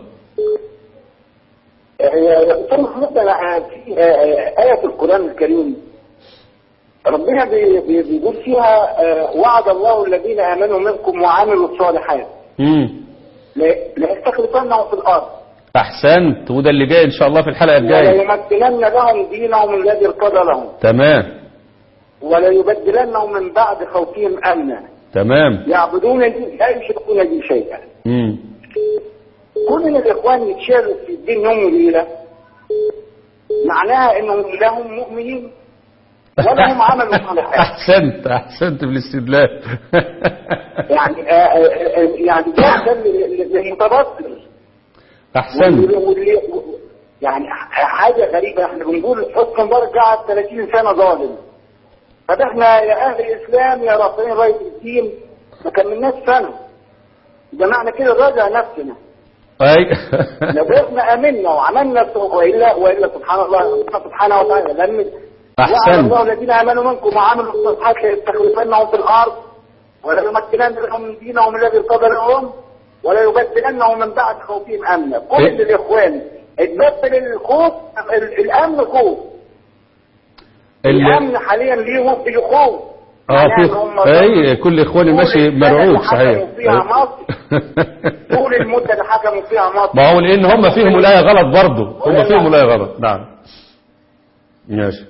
E: آه، دكتور محمود أنا، آه، في آه، آه، آية في القرآن الكريم ربنا بي- بي- بيقول فيها آه، وعد الله الذين آمنوا منكم وعملوا الصالحات
A: امم
E: لا- ليستخلفنهم في الأرض
A: احسنت وده اللي جاي ان شاء الله في الحلقه الجايه
E: وليمكنن لهم دينهم الذي ارتضى لهم
A: تمام
E: وليبدلنهم من بعد خوفهم أمنا
A: تمام
E: يعبدونني لا يشركون بي شيئا
A: امم
E: كل ان الاخوان يتشالوا في الدين يوم وليله معناها انهم لهم مؤمنين ولهم عمل صالح
A: احسنت احسنت بالاستدلال
E: يعني آه، آه، آه، يعني ده ده المتبصر
A: احسنت
E: واللي- واللي- يعني حاجه غريبه احنا بنقول حسن مبارك قعد 30 سنه ظالم طب احنا يا اهل الاسلام يا رافعين رايه الدين ما كملناش سنه ده معنى كده راجع نفسنا
A: اي
E: لو احنا امنا وعملنا الص- والا والا سبحان الله سبحانه وتعالى لم وعد
A: احسنت
E: الله الذين امنوا منكم وعملوا الصالحات ليستخلفنهم في الارض ولا يمكنن لهم من دينهم الذي ارتضى لهم ولا يبدلنهم من بعد خوفهم امنا كل
A: إيه؟
E: الاخوان اتبدل الخوف ال- الامن خوف
A: اللي
E: الامن حاليا ليهم في خوف
A: اه
E: معناها
A: في
E: إن هم
A: اي كل اخواني
E: طول
A: ماشي
E: السنة
A: مرعوب
E: اللي
A: صحيح
E: حكموا فيها مصر طول المده اللي حكموا فيها مصر
A: ما هو لان هم فيهم ولايه غلط برضه هم فيهم ولايه غلط نعم ماشي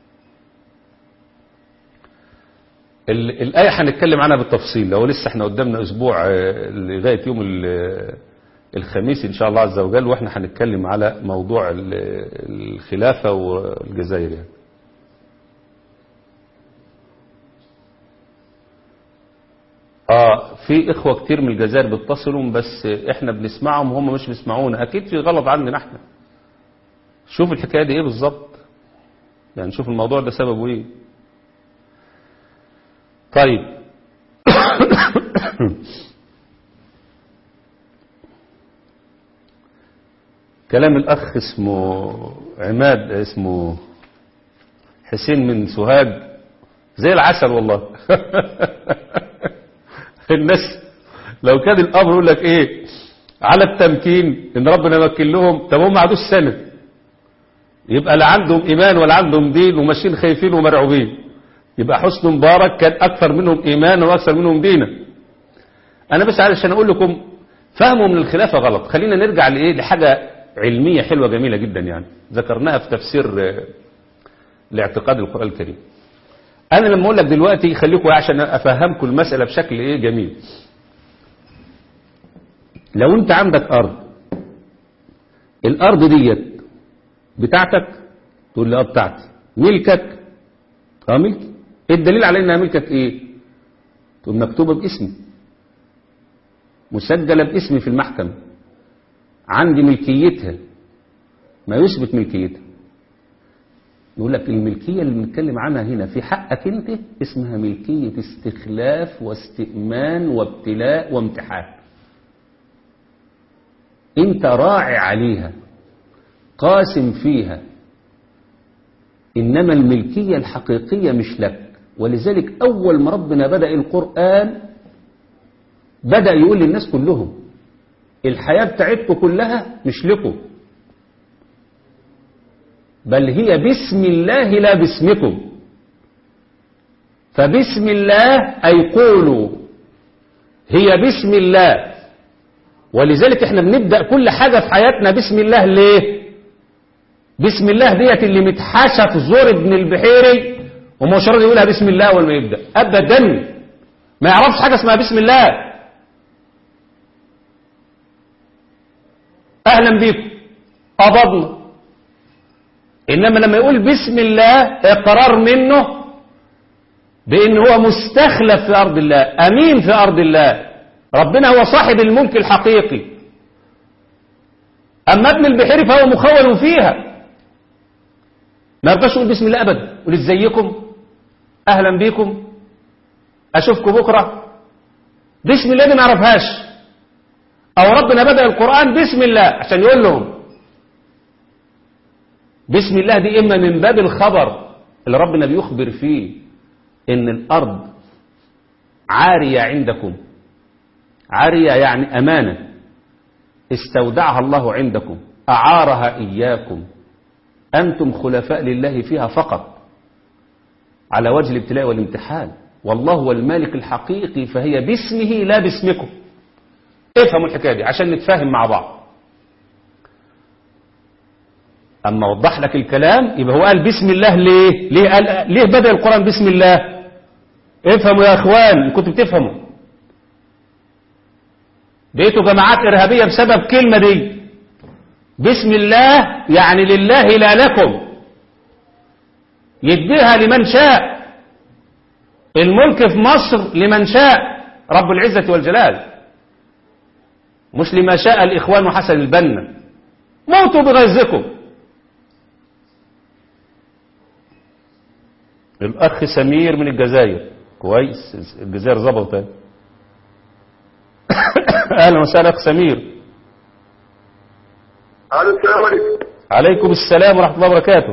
A: ال- الآية هنتكلم عنها بالتفصيل لو لسه احنا قدامنا أسبوع آه، لغاية يوم ال- الخميس إن شاء الله عز وجل وإحنا هنتكلم على موضوع ال- الخلافة والجزائر يعني. اه في اخوة كتير من الجزائر بيتصلوا بس احنا بنسمعهم وهم مش بيسمعونا اكيد في غلط عندنا احنا شوف الحكاية دي ايه بالظبط يعني شوف الموضوع ده سببه ايه طيب كلام الأخ اسمه عماد اسمه حسين من سوهاج زي العسل والله الناس لو كان الأمر يقول لك إيه على التمكين إن ربنا يمكن لهم طب هم ما عادوش سنة يبقى لا عندهم إيمان ولا عندهم دين وماشيين خايفين ومرعوبين يبقى حسن مبارك كان أكثر منهم إيمانا وأكثر منهم دينا أنا بس علشان أقول لكم فهموا من الخلافة غلط خلينا نرجع لإيه لحاجة علمية حلوة جميلة جدا يعني ذكرناها في تفسير آه، لاعتقاد القرآن الكريم أنا لما أقول لك دلوقتي خليكم عشان أفهمكم المسألة بشكل إيه جميل لو أنت عندك أرض الأرض ديت بتاعتك تقول لي اه بتاعتي ملكك اه ملكي ايه الدليل على انها ملكك ايه تقول مكتوبة باسمي مسجلة باسمي في المحكمة عندي ملكيتها ما يثبت ملكيتها يقول لك الملكية اللي بنتكلم عنها هنا في حقك انت اسمها ملكية استخلاف واستئمان وابتلاء وامتحان انت راعي عليها قاسم فيها إنما الملكية الحقيقية مش لك ولذلك أول ما ربنا بدأ القرآن بدأ يقول للناس كلهم الحياة بتاعتكم كلها مش لكم بل هي باسم الله لا باسمكم فباسم الله أي قولوا هي باسم الله ولذلك احنا بنبدأ كل حاجة في حياتنا بسم الله ليه بسم الله ديت اللي متحاشة في زور ابن البحيري وما شرط يقولها بسم الله أول ما يبدأ أبدا ما يعرفش حاجة اسمها بسم الله أهلا بكم قبضنا إنما لما يقول بسم الله إقرار منه بأن هو مستخلف في أرض الله أمين في أرض الله ربنا هو صاحب الملك الحقيقي أما ابن البحيري فهو مخول فيها ما يرضاش يقول بسم الله أبدا يقول ازيكم أهلا بكم أشوفكم بكرة بسم الله دي ما يعرفهاش أو ربنا بدأ القرآن بسم الله عشان يقول لهم بسم الله دي إما من باب الخبر اللي ربنا بيخبر فيه إن الأرض عارية عندكم عارية يعني أمانة استودعها الله عندكم أعارها إياكم أنتم خلفاء لله فيها فقط على وجه الابتلاء والامتحان والله هو المالك الحقيقي فهي باسمه لا باسمكم افهموا الحكاية دي عشان نتفاهم مع بعض أما وضح لك الكلام يبقى هو قال بسم الله ليه ليه, قال ليه بدأ القرآن بسم الله افهموا يا اخوان كنتوا بتفهموا بقيتوا جماعات إرهابية بسبب كلمة دي بسم الله يعني لله لا لكم يديها لمن شاء الملك في مصر لمن شاء رب العزة والجلال مش لما شاء الإخوان وحسن البنا موتوا بغيظكم الأخ سمير من الجزائر كويس الجزائر ظبطت أهلا وسهلا أخ سمير
C: الو السلام عليكم
A: عليكم السلام ورحمة الله وبركاته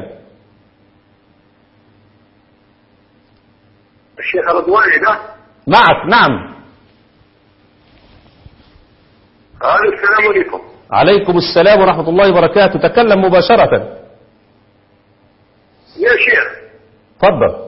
C: الشيخ رضواني ده
A: معك نعم
C: الو السلام عليكم
A: عليكم السلام ورحمة الله وبركاته تكلم مباشرة
C: يا شيخ
A: تفضل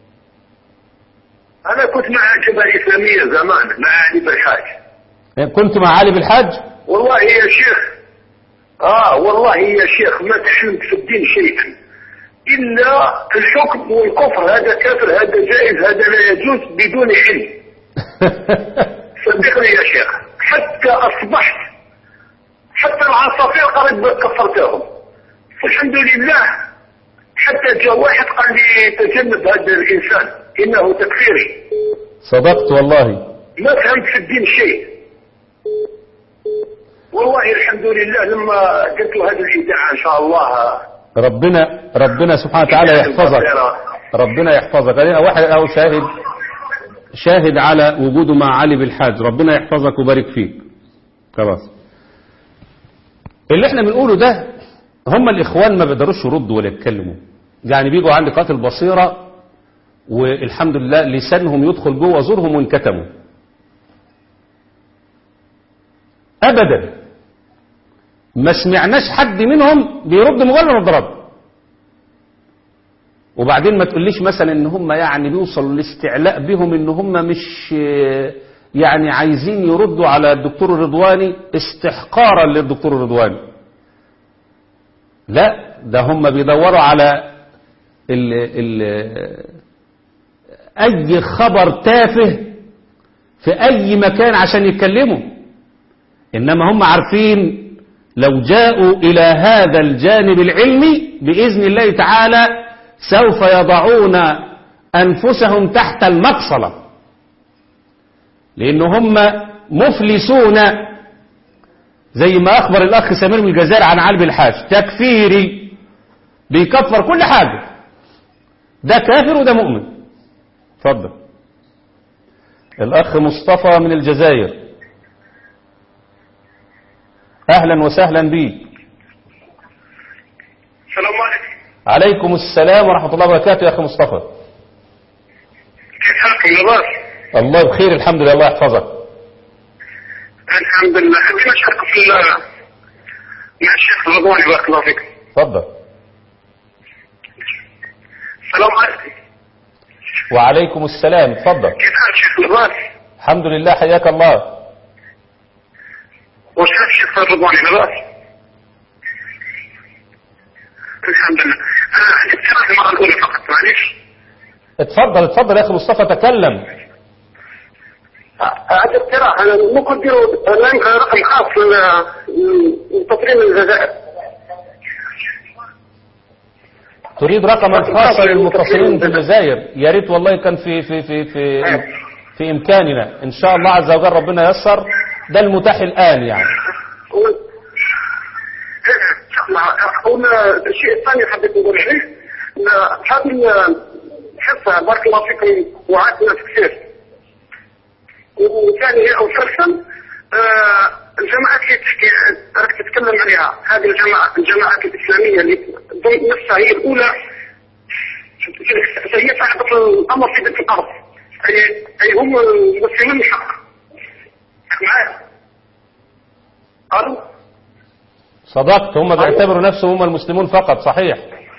C: انا كنت مع الجبهه الاسلاميه زمان مع علي بالحاج
A: كنت مع علي بالحاج
C: والله يا شيخ اه والله يا شيخ ما تحلم في الدين شيئا الا الحكم والكفر هذا كافر هذا جائز هذا لا يجوز بدون علم صدقني يا شيخ حتى اصبحت حتى العصافير قريب كفرتهم والحمد لله حتى جاء واحد قال لي تجنب هذا الانسان انه تكفيري
A: صدقت والله
C: ما فهمت في الدين شيء والله الحمد لله لما قلت له هذه الاذاعه ان شاء الله
A: ربنا ربنا سبحانه وتعالى يحفظك ربنا يحفظك أنا واحد أو شاهد شاهد على وجوده مع علي بالحاج ربنا يحفظك ويبارك فيك خلاص اللي احنا بنقوله ده هم الإخوان ما بيقدروش يردوا ولا يتكلموا يعني بيجوا عند قناة البصيرة والحمد لله لسانهم يدخل جوه زورهم وانكتموا أبدا ما سمعناش حد منهم بيرد مجرد رد وبعدين ما تقوليش مثلا ان هم يعني بيوصلوا الاستعلاء بهم ان هم مش يعني عايزين يردوا على الدكتور الرضواني استحقارا للدكتور الرضواني لا ده هم بيدوروا على ال ال اي خبر تافه في اي مكان عشان يتكلموا انما هم عارفين لو جاءوا إلى هذا الجانب العلمي بإذن الله تعالى سوف يضعون أنفسهم تحت المقصلة لأن هم مفلسون زي ما أخبر الأخ سمير من الجزائر عن علي الحاج تكفيري بيكفر كل حاجة ده كافر وده مؤمن اتفضل الأخ مصطفى من الجزائر أهلا وسهلا بيك
C: السلام عليكم
A: عليكم السلام ورحمة الله وبركاته يا أخي مصطفى
C: كيف حالكم يا باس
A: الله بخير الحمد لله الله يحفظك
C: الحمد لله خلينا نشارك في ال- مع الشيخ رضواني بارك الله فيكم
A: اتفضل
C: السلام عليكم
A: وعليكم السلام اتفضل
C: كيف حال الشيخ لباس
A: الحمد لله حياك الله
C: وشاف الشيخ رضواني لا بأس الحمد لله أنا عندي اقتراح المرة الأولى فقط معلش
A: اتفضل اتفضل يا اخي مصطفى تكلم
C: عندي اقتراح أنا ممكن تديروا برنامج رقم خاص لتطريم الجزائر
A: تريد رقما خاصا للمتصلين في الجزائر يا ريت والله كان في في في في في امكاننا ان شاء الله عز وجل ربنا ييسر ده المتاح الان يعني
C: قلنا الشيء الثاني حبيت نقول عليه ان هذه الحصه بارك الله فيكم وعدت ناس كثير وثاني او ثالثا آه، الجماعات اللي تحكي راك تتكلم عليها هذه الجماعه الجماعات الاسلاميه اللي ضمن نفسها هي الاولى هي صاحبه الامر في بيت الارض اي اي هم المسلمين الحق معايا قالوا
A: صدقت هم بيعتبروا نفسهم هم المسلمون فقط صحيح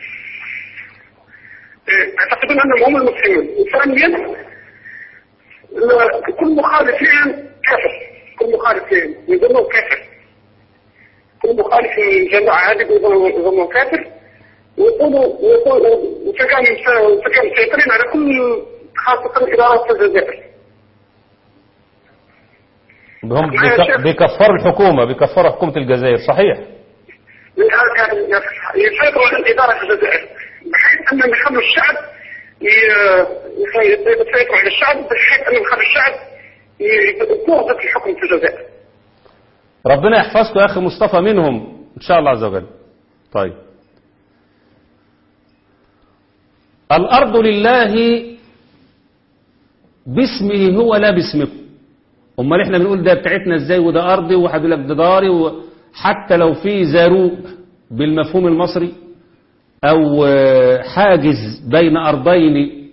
C: يعتقدون انهم هم المسلمين وثانيا ال- كل مخالف لهم كافر كل مخالف لهم يظنوا كافر كل مخالف للجماعه هذه يظنوا يظنوا كافر ويقولوا ويقولوا وتلقاهم تلقاهم مسيطرين على كل خاصه الادارات في الجزائر
A: هم بيك- بيكفروا الحكومة بيكفروا حكومة الجزائر صحيح
C: يسيطروا على الإدارة في الجزائر بحيث أنهم يخلوا الشعب ي- يسيطروا على الشعب بحيث أنهم يخلوا الشعب يقوض في الحكم في الجزائر
A: ربنا يحفظكم يا أخي مصطفى منهم إن شاء الله عز وجل طيب الأرض لله باسمه هو لا باسمكم امال احنا بنقول ده بتاعتنا ازاي وده ارضي وواحد يقول لك ده داري وحتى لو في زاروق بالمفهوم المصري او آه، حاجز بين ارضين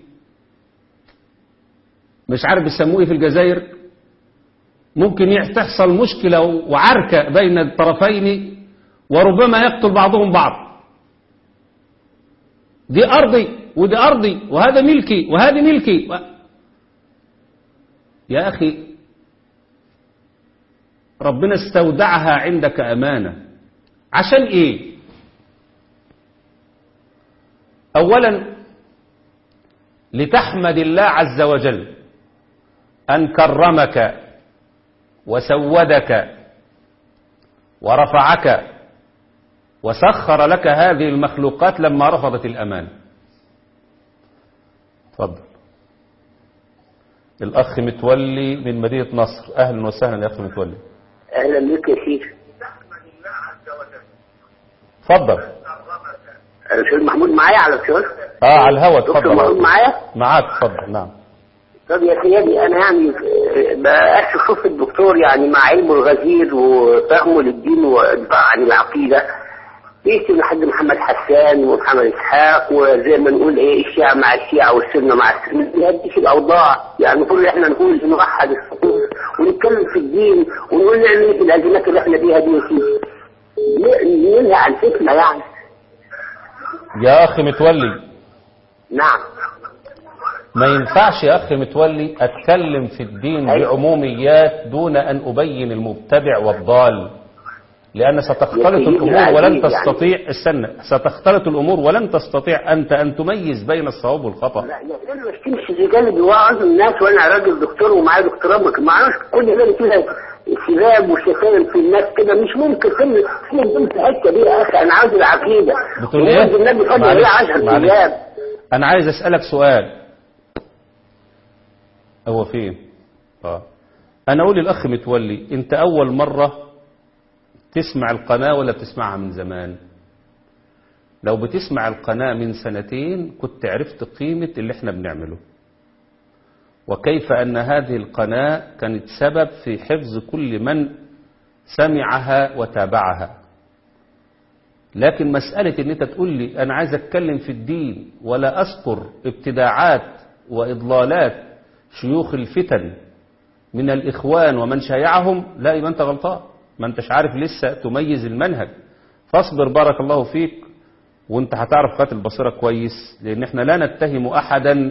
A: مش عارف بيسموه ايه في الجزائر ممكن يح- تحصل مشكلة وعركة بين الطرفين وربما يقتل بعضهم بعض دي أرضي ودي أرضي وهذا ملكي وهذا ملكي و... يا أخي ربنا استودعها عندك أمانة عشان إيه أولا لتحمد الله عز وجل أن كرمك وسودك ورفعك وسخر لك هذه المخلوقات لما رفضت الأمان تفضل الأخ متولي من مدينة نصر أهلا وسهلا يا أخ متولي
F: اهلا بك يا شيخ
A: تفضل
F: الاستاذ محمود معايا على الشغل
A: اه على الهوا
F: دكتور محمود
A: تفضل
F: معايا
A: معاك تفضل نعم
F: طب يا سيدي انا يعني آه، بقاش اشوف الدكتور يعني مع علمه الغزير وفهمه للدين والدفاع عن العقيده يكتب لحد محمد حسان ومحمد اسحاق وزي ما نقول ايه الشيعه مع الشيعه والسنه مع السنه ما يهديش الاوضاع يعني المفروض احنا نقول نوحد الصفوف ونتكلم في الدين ونقول نعمل ايه في الازمات اللي احنا فيها دي يا سيدي ن- ننهي عن فتنه يعني
A: يا أخ متولي
F: نعم
A: ما ينفعش يا أخ متولي أتكلم في الدين
F: أيوة.
A: بعموميات دون أن أبين المبتدع والضال لأن ستختلط
F: يا سيدي
A: الأمور ولن
F: العزيز يعني.
A: تستطيع استنى ستختلط الأمور ولن تستطيع أنت أن تميز بين الصواب والخطأ
F: لا لا انا مش تمشي زي اللي بيوعظ الناس وانا راجل دكتور ومعايا دكتوراه ما اعرفش كل ده كده شباب وشتائم في الناس كده مش ممكن كل في الدين في حته دي يا اخي انا عاوز العقيده
A: بتقول إيه؟
F: وولد النبي فضل
A: معلش،
F: الله عشر
A: معلش.
F: شباب
A: أنا عايز أسألك سؤال هو فين آه. أنا أقول للأخ متولي أنت أول مرة تسمع القناة ولا بتسمعها من زمان لو بتسمع القناة من سنتين كنت عرفت قيمة اللي احنا بنعمله وكيف أن هذه القناة كانت سبب في حفظ كل من سمعها وتابعها لكن مسألة ان انت تقول لي انا عايز اتكلم في الدين ولا اذكر ابتداعات واضلالات شيوخ الفتن من الاخوان ومن شايعهم لا يبقى انت غلطان ما انتش عارف لسه تميز المنهج فاصبر بارك الله فيك وانت هتعرف قاتل البصيرة كويس لان احنا لا نتهم احدا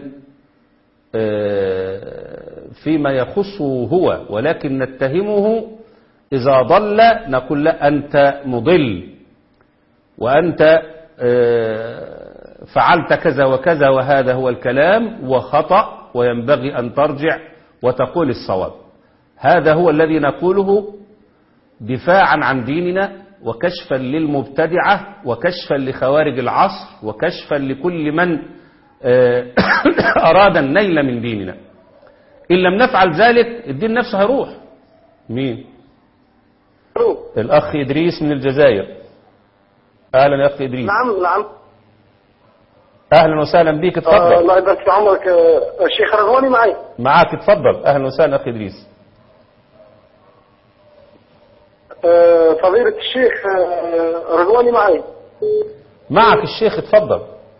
A: آه، فيما يخصه هو ولكن نتهمه إذا ضل نقول لا أنت مضل وأنت آه، فعلت كذا وكذا وهذا هو الكلام وخطأ وينبغي أن ترجع وتقول الصواب هذا هو الذي نقوله دفاعا عن ديننا وكشفا للمبتدعة وكشفا لخوارج العصر وكشفا لكل من آه، أراد النيل من ديننا إن لم نفعل ذلك الدين نفسه هيروح مين الأخ إدريس من الجزائر أهلا يا أخ إدريس
G: نعم نعم
A: أهلا وسهلا بك
G: آه
A: اتفضل
G: الله يبارك في عمرك آه، الشيخ رضواني معي
A: معك اتفضل أهلا وسهلا أخ إدريس
G: آه، فضيلة الشيخ آه، رضواني معي
A: معك الشيخ اتفضل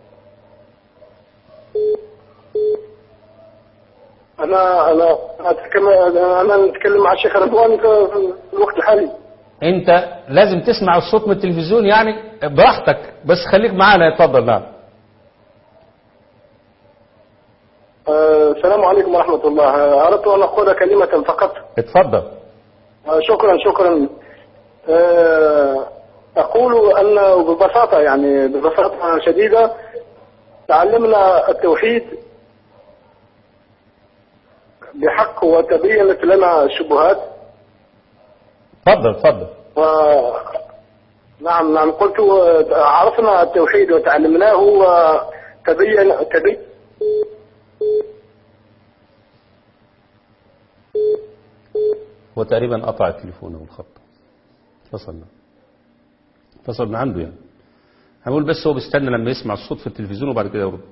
G: أنا أنا أتكلم أنا نتكلم مع الشيخ رضواني في في الوقت الحالي
A: أنت لازم تسمع الصوت من التلفزيون يعني براحتك بس خليك معانا اتفضل نعم
G: آه، السلام عليكم ورحمة الله آه، أردت أن أقول كلمة فقط
A: اتفضل
G: آه، شكرا شكرا آه، أقول أن ببساطة يعني ببساطة شديدة تعلمنا التوحيد بحق وتبينت لنا الشبهات
A: اتفضل اتفضل
G: و نعم نعم قلت آه، عرفنا التوحيد وتعلمناه وتبين تبين
A: هو تقريبا قطع التليفون او الخط فصلنا فصل من عنده يعني هنقول بس هو بيستنى لما يسمع الصوت في التلفزيون وبعد كده يرد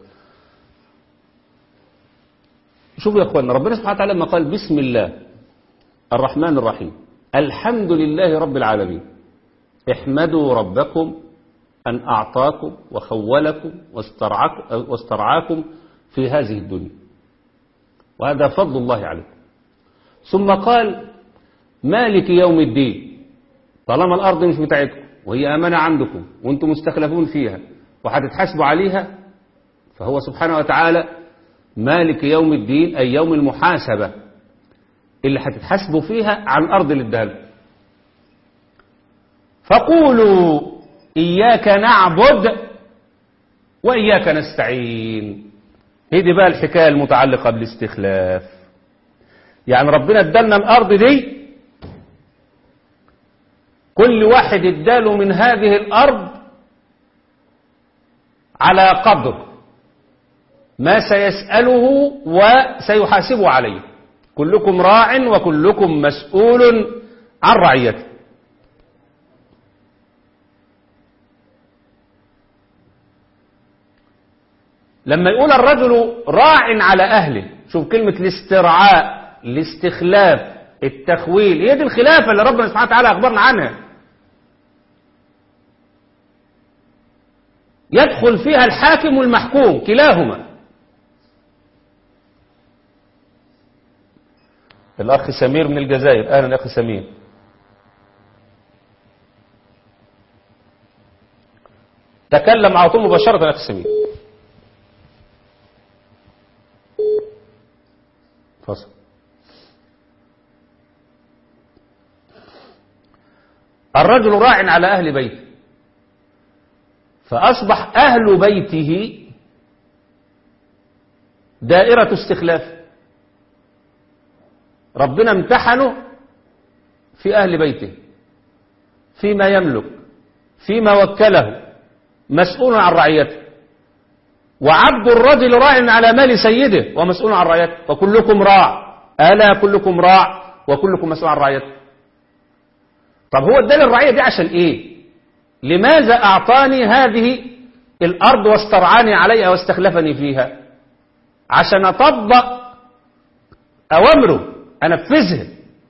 A: شوفوا يا اخوانا ربنا سبحانه وتعالى لما قال بسم الله الرحمن الرحيم الحمد لله رب العالمين احمدوا ربكم أن أعطاكم وخولكم واسترعاكم, واسترعاكم في هذه الدنيا وهذا فضل الله عليكم ثم قال مالك يوم الدين طالما الأرض مش بتاعتكم وهي أمانة عندكم وانتم مستخلفون فيها وهتتحاسبوا عليها فهو سبحانه وتعالى مالك يوم الدين أي يوم المحاسبة اللي هتتحاسبوا فيها عن أرض اللي اداها لكم. فقولوا إياك نعبد وإياك نستعين هي دي بقى الحكاية المتعلقة بالاستخلاف يعني ربنا ادالنا الأرض دي كل واحد اداله من هذه الأرض على قدر ما سيسأله وسيحاسبه عليه كلكم راع وكلكم مسؤول عن رعيته لما يقول الرجل راع على أهله شوف كلمة الاسترعاء الاستخلاف التخويل هي دي الخلافة اللي ربنا سبحانه وتعالى أخبرنا عنها يدخل فيها الحاكم والمحكوم كلاهما الأخ سمير من الجزائر أهلا أخي سمير تكلم على طول مباشرة أخي سمير فصل الرجل راع على أهل بيته فأصبح أهل بيته دائرة استخلاف ربنا امتحنه في أهل بيته فيما يملك فيما وكله مسؤول عن رعيته وعبد الرجل راع على مال سيده ومسؤول عن رعيته وكلكم راع ألا كلكم راع وكلكم مسؤول عن رعيته طب هو اداني الرعية دي عشان ايه لماذا أعطاني هذه الأرض واسترعاني عليها واستخلفني فيها عشان أطبق أوامره أنفذها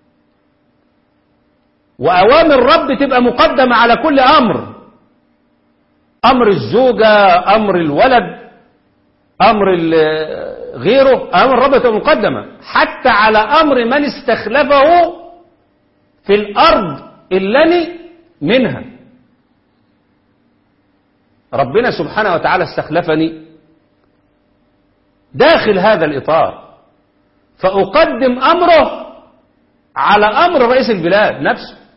A: وأوامر الرب تبقى مقدمة على كل أمر أمر الزوجة أمر الولد أمر غيره أمر الرب تبقى مقدمة حتى على أمر من استخلفه في الأرض اللني منها ربنا سبحانه وتعالى استخلفني داخل هذا الإطار فأقدم أمره على أمر رئيس البلاد نفسه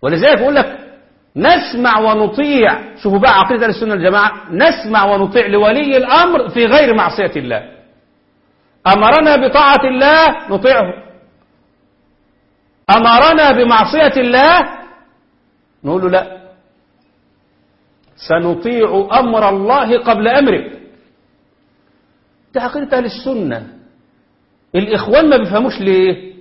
A: ولذلك يقول لك نسمع ونطيع شوفوا بقى عقيدة أهل السنة الجماعة نسمع ونطيع لولي الأمر في غير معصية الله أمرنا بطاعة الله نطيعه أمرنا بمعصية الله نقول له لا سنطيع أمر الله قبل أمرك ده عقيدة أهل السنة الإخوان ما بيفهموش ليه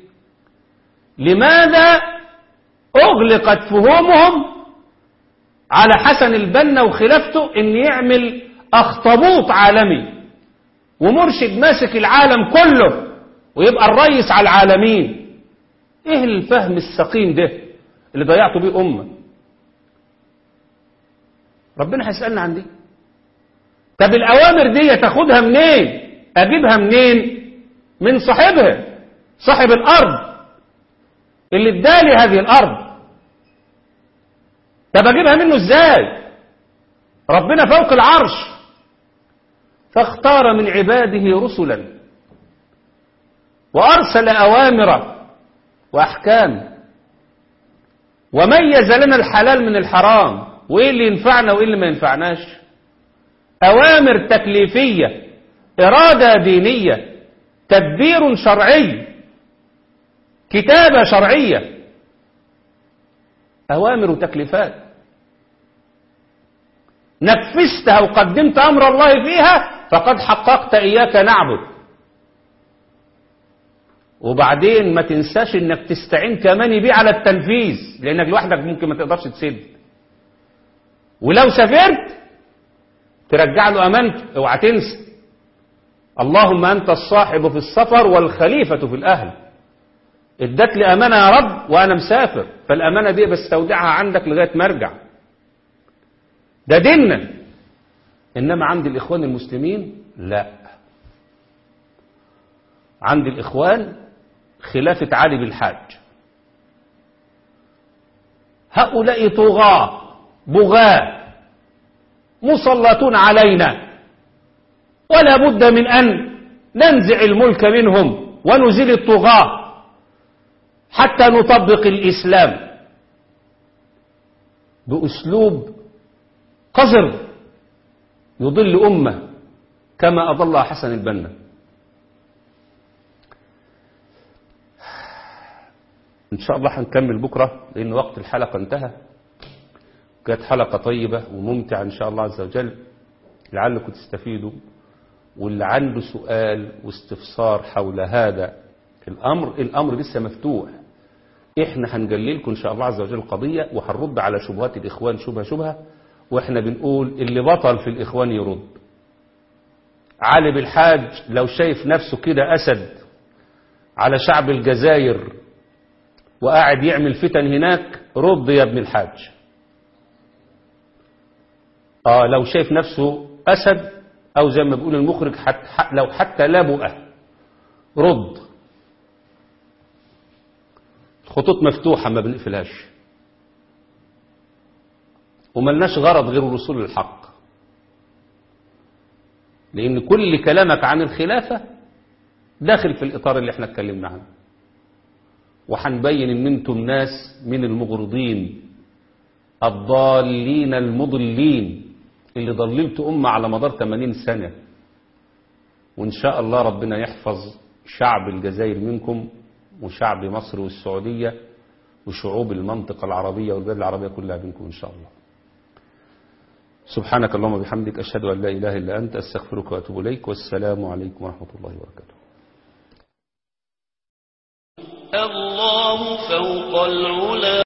A: لماذا أغلقت فهومهم على حسن البنا وخلافته ان يعمل اخطبوط عالمي ومرشد ماسك العالم كله ويبقى الرئيس على العالمين ايه الفهم السقيم ده اللي ضيعتوا بيه امه ربنا هيسالنا عن دي طب الاوامر دي تاخدها منين اجيبها منين من صاحبها صاحب الارض اللي ادالي هذه الارض طب اجيبها منه ازاي ربنا فوق العرش فاختار من عباده رسلا وارسل اوامر واحكام وميز لنا الحلال من الحرام وايه اللي ينفعنا وايه اللي ما ينفعناش اوامر تكليفيه اراده دينيه تدبير شرعي كتابه شرعيه أوامر وتكليفات نفذتها وقدمت أمر الله فيها فقد حققت إياك نعبد وبعدين ما تنساش انك تستعين كمان بيه على التنفيذ لانك لوحدك ممكن ما تقدرش تسد ولو سافرت ترجع له امانته اوعى تنسى اللهم انت الصاحب في السفر والخليفه في الاهل ادت لي امانه يا رب وانا مسافر فالامانه دي بستودعها عندك لغايه ما ارجع ده ديننا انما عند الاخوان المسلمين لا عند الاخوان خلافه علي بالحاج هؤلاء طغاة بغاة مسلطون علينا ولا بد من ان ننزع الملك منهم ونزيل الطغاه حتى نطبق الإسلام بأسلوب قذر يضل أمة كما أضل حسن البنا إن شاء الله هنكمل بكرة لأن وقت الحلقة انتهى كانت حلقة طيبة وممتعة إن شاء الله عز وجل لعلكم تستفيدوا واللي عنده سؤال واستفسار حول هذا الأمر الأمر لسه مفتوح احنا هنجللكم ان شاء الله عز وجل القضية وهنرد على شبهات الاخوان شبهة شبهة واحنا بنقول اللي بطل في الاخوان يرد علي بالحاج لو شايف نفسه كده اسد على شعب الجزائر وقاعد يعمل فتن هناك رد يا ابن الحاج اه لو شايف نفسه اسد او زي ما بيقول المخرج حت لو حتى لا بؤه رد خطوط مفتوحة ما بنقفلهاش وملناش غرض غير الوصول للحق لأن كل كلامك عن الخلافة داخل في الإطار اللي احنا اتكلمنا عنه وحنبين ان انتم ناس من المغرضين الضالين المضلين اللي ضللت أمة على مدار 80 سنة وإن شاء الله ربنا يحفظ شعب الجزائر منكم وشعب مصر والسعودية وشعوب المنطقة العربية والبلاد العربية كلها منكم إن شاء الله سبحانك اللهم وبحمدك أشهد أن لا إله إلا أنت أستغفرك وأتوب إليك والسلام عليكم ورحمة الله وبركاته
B: الله فوق العلا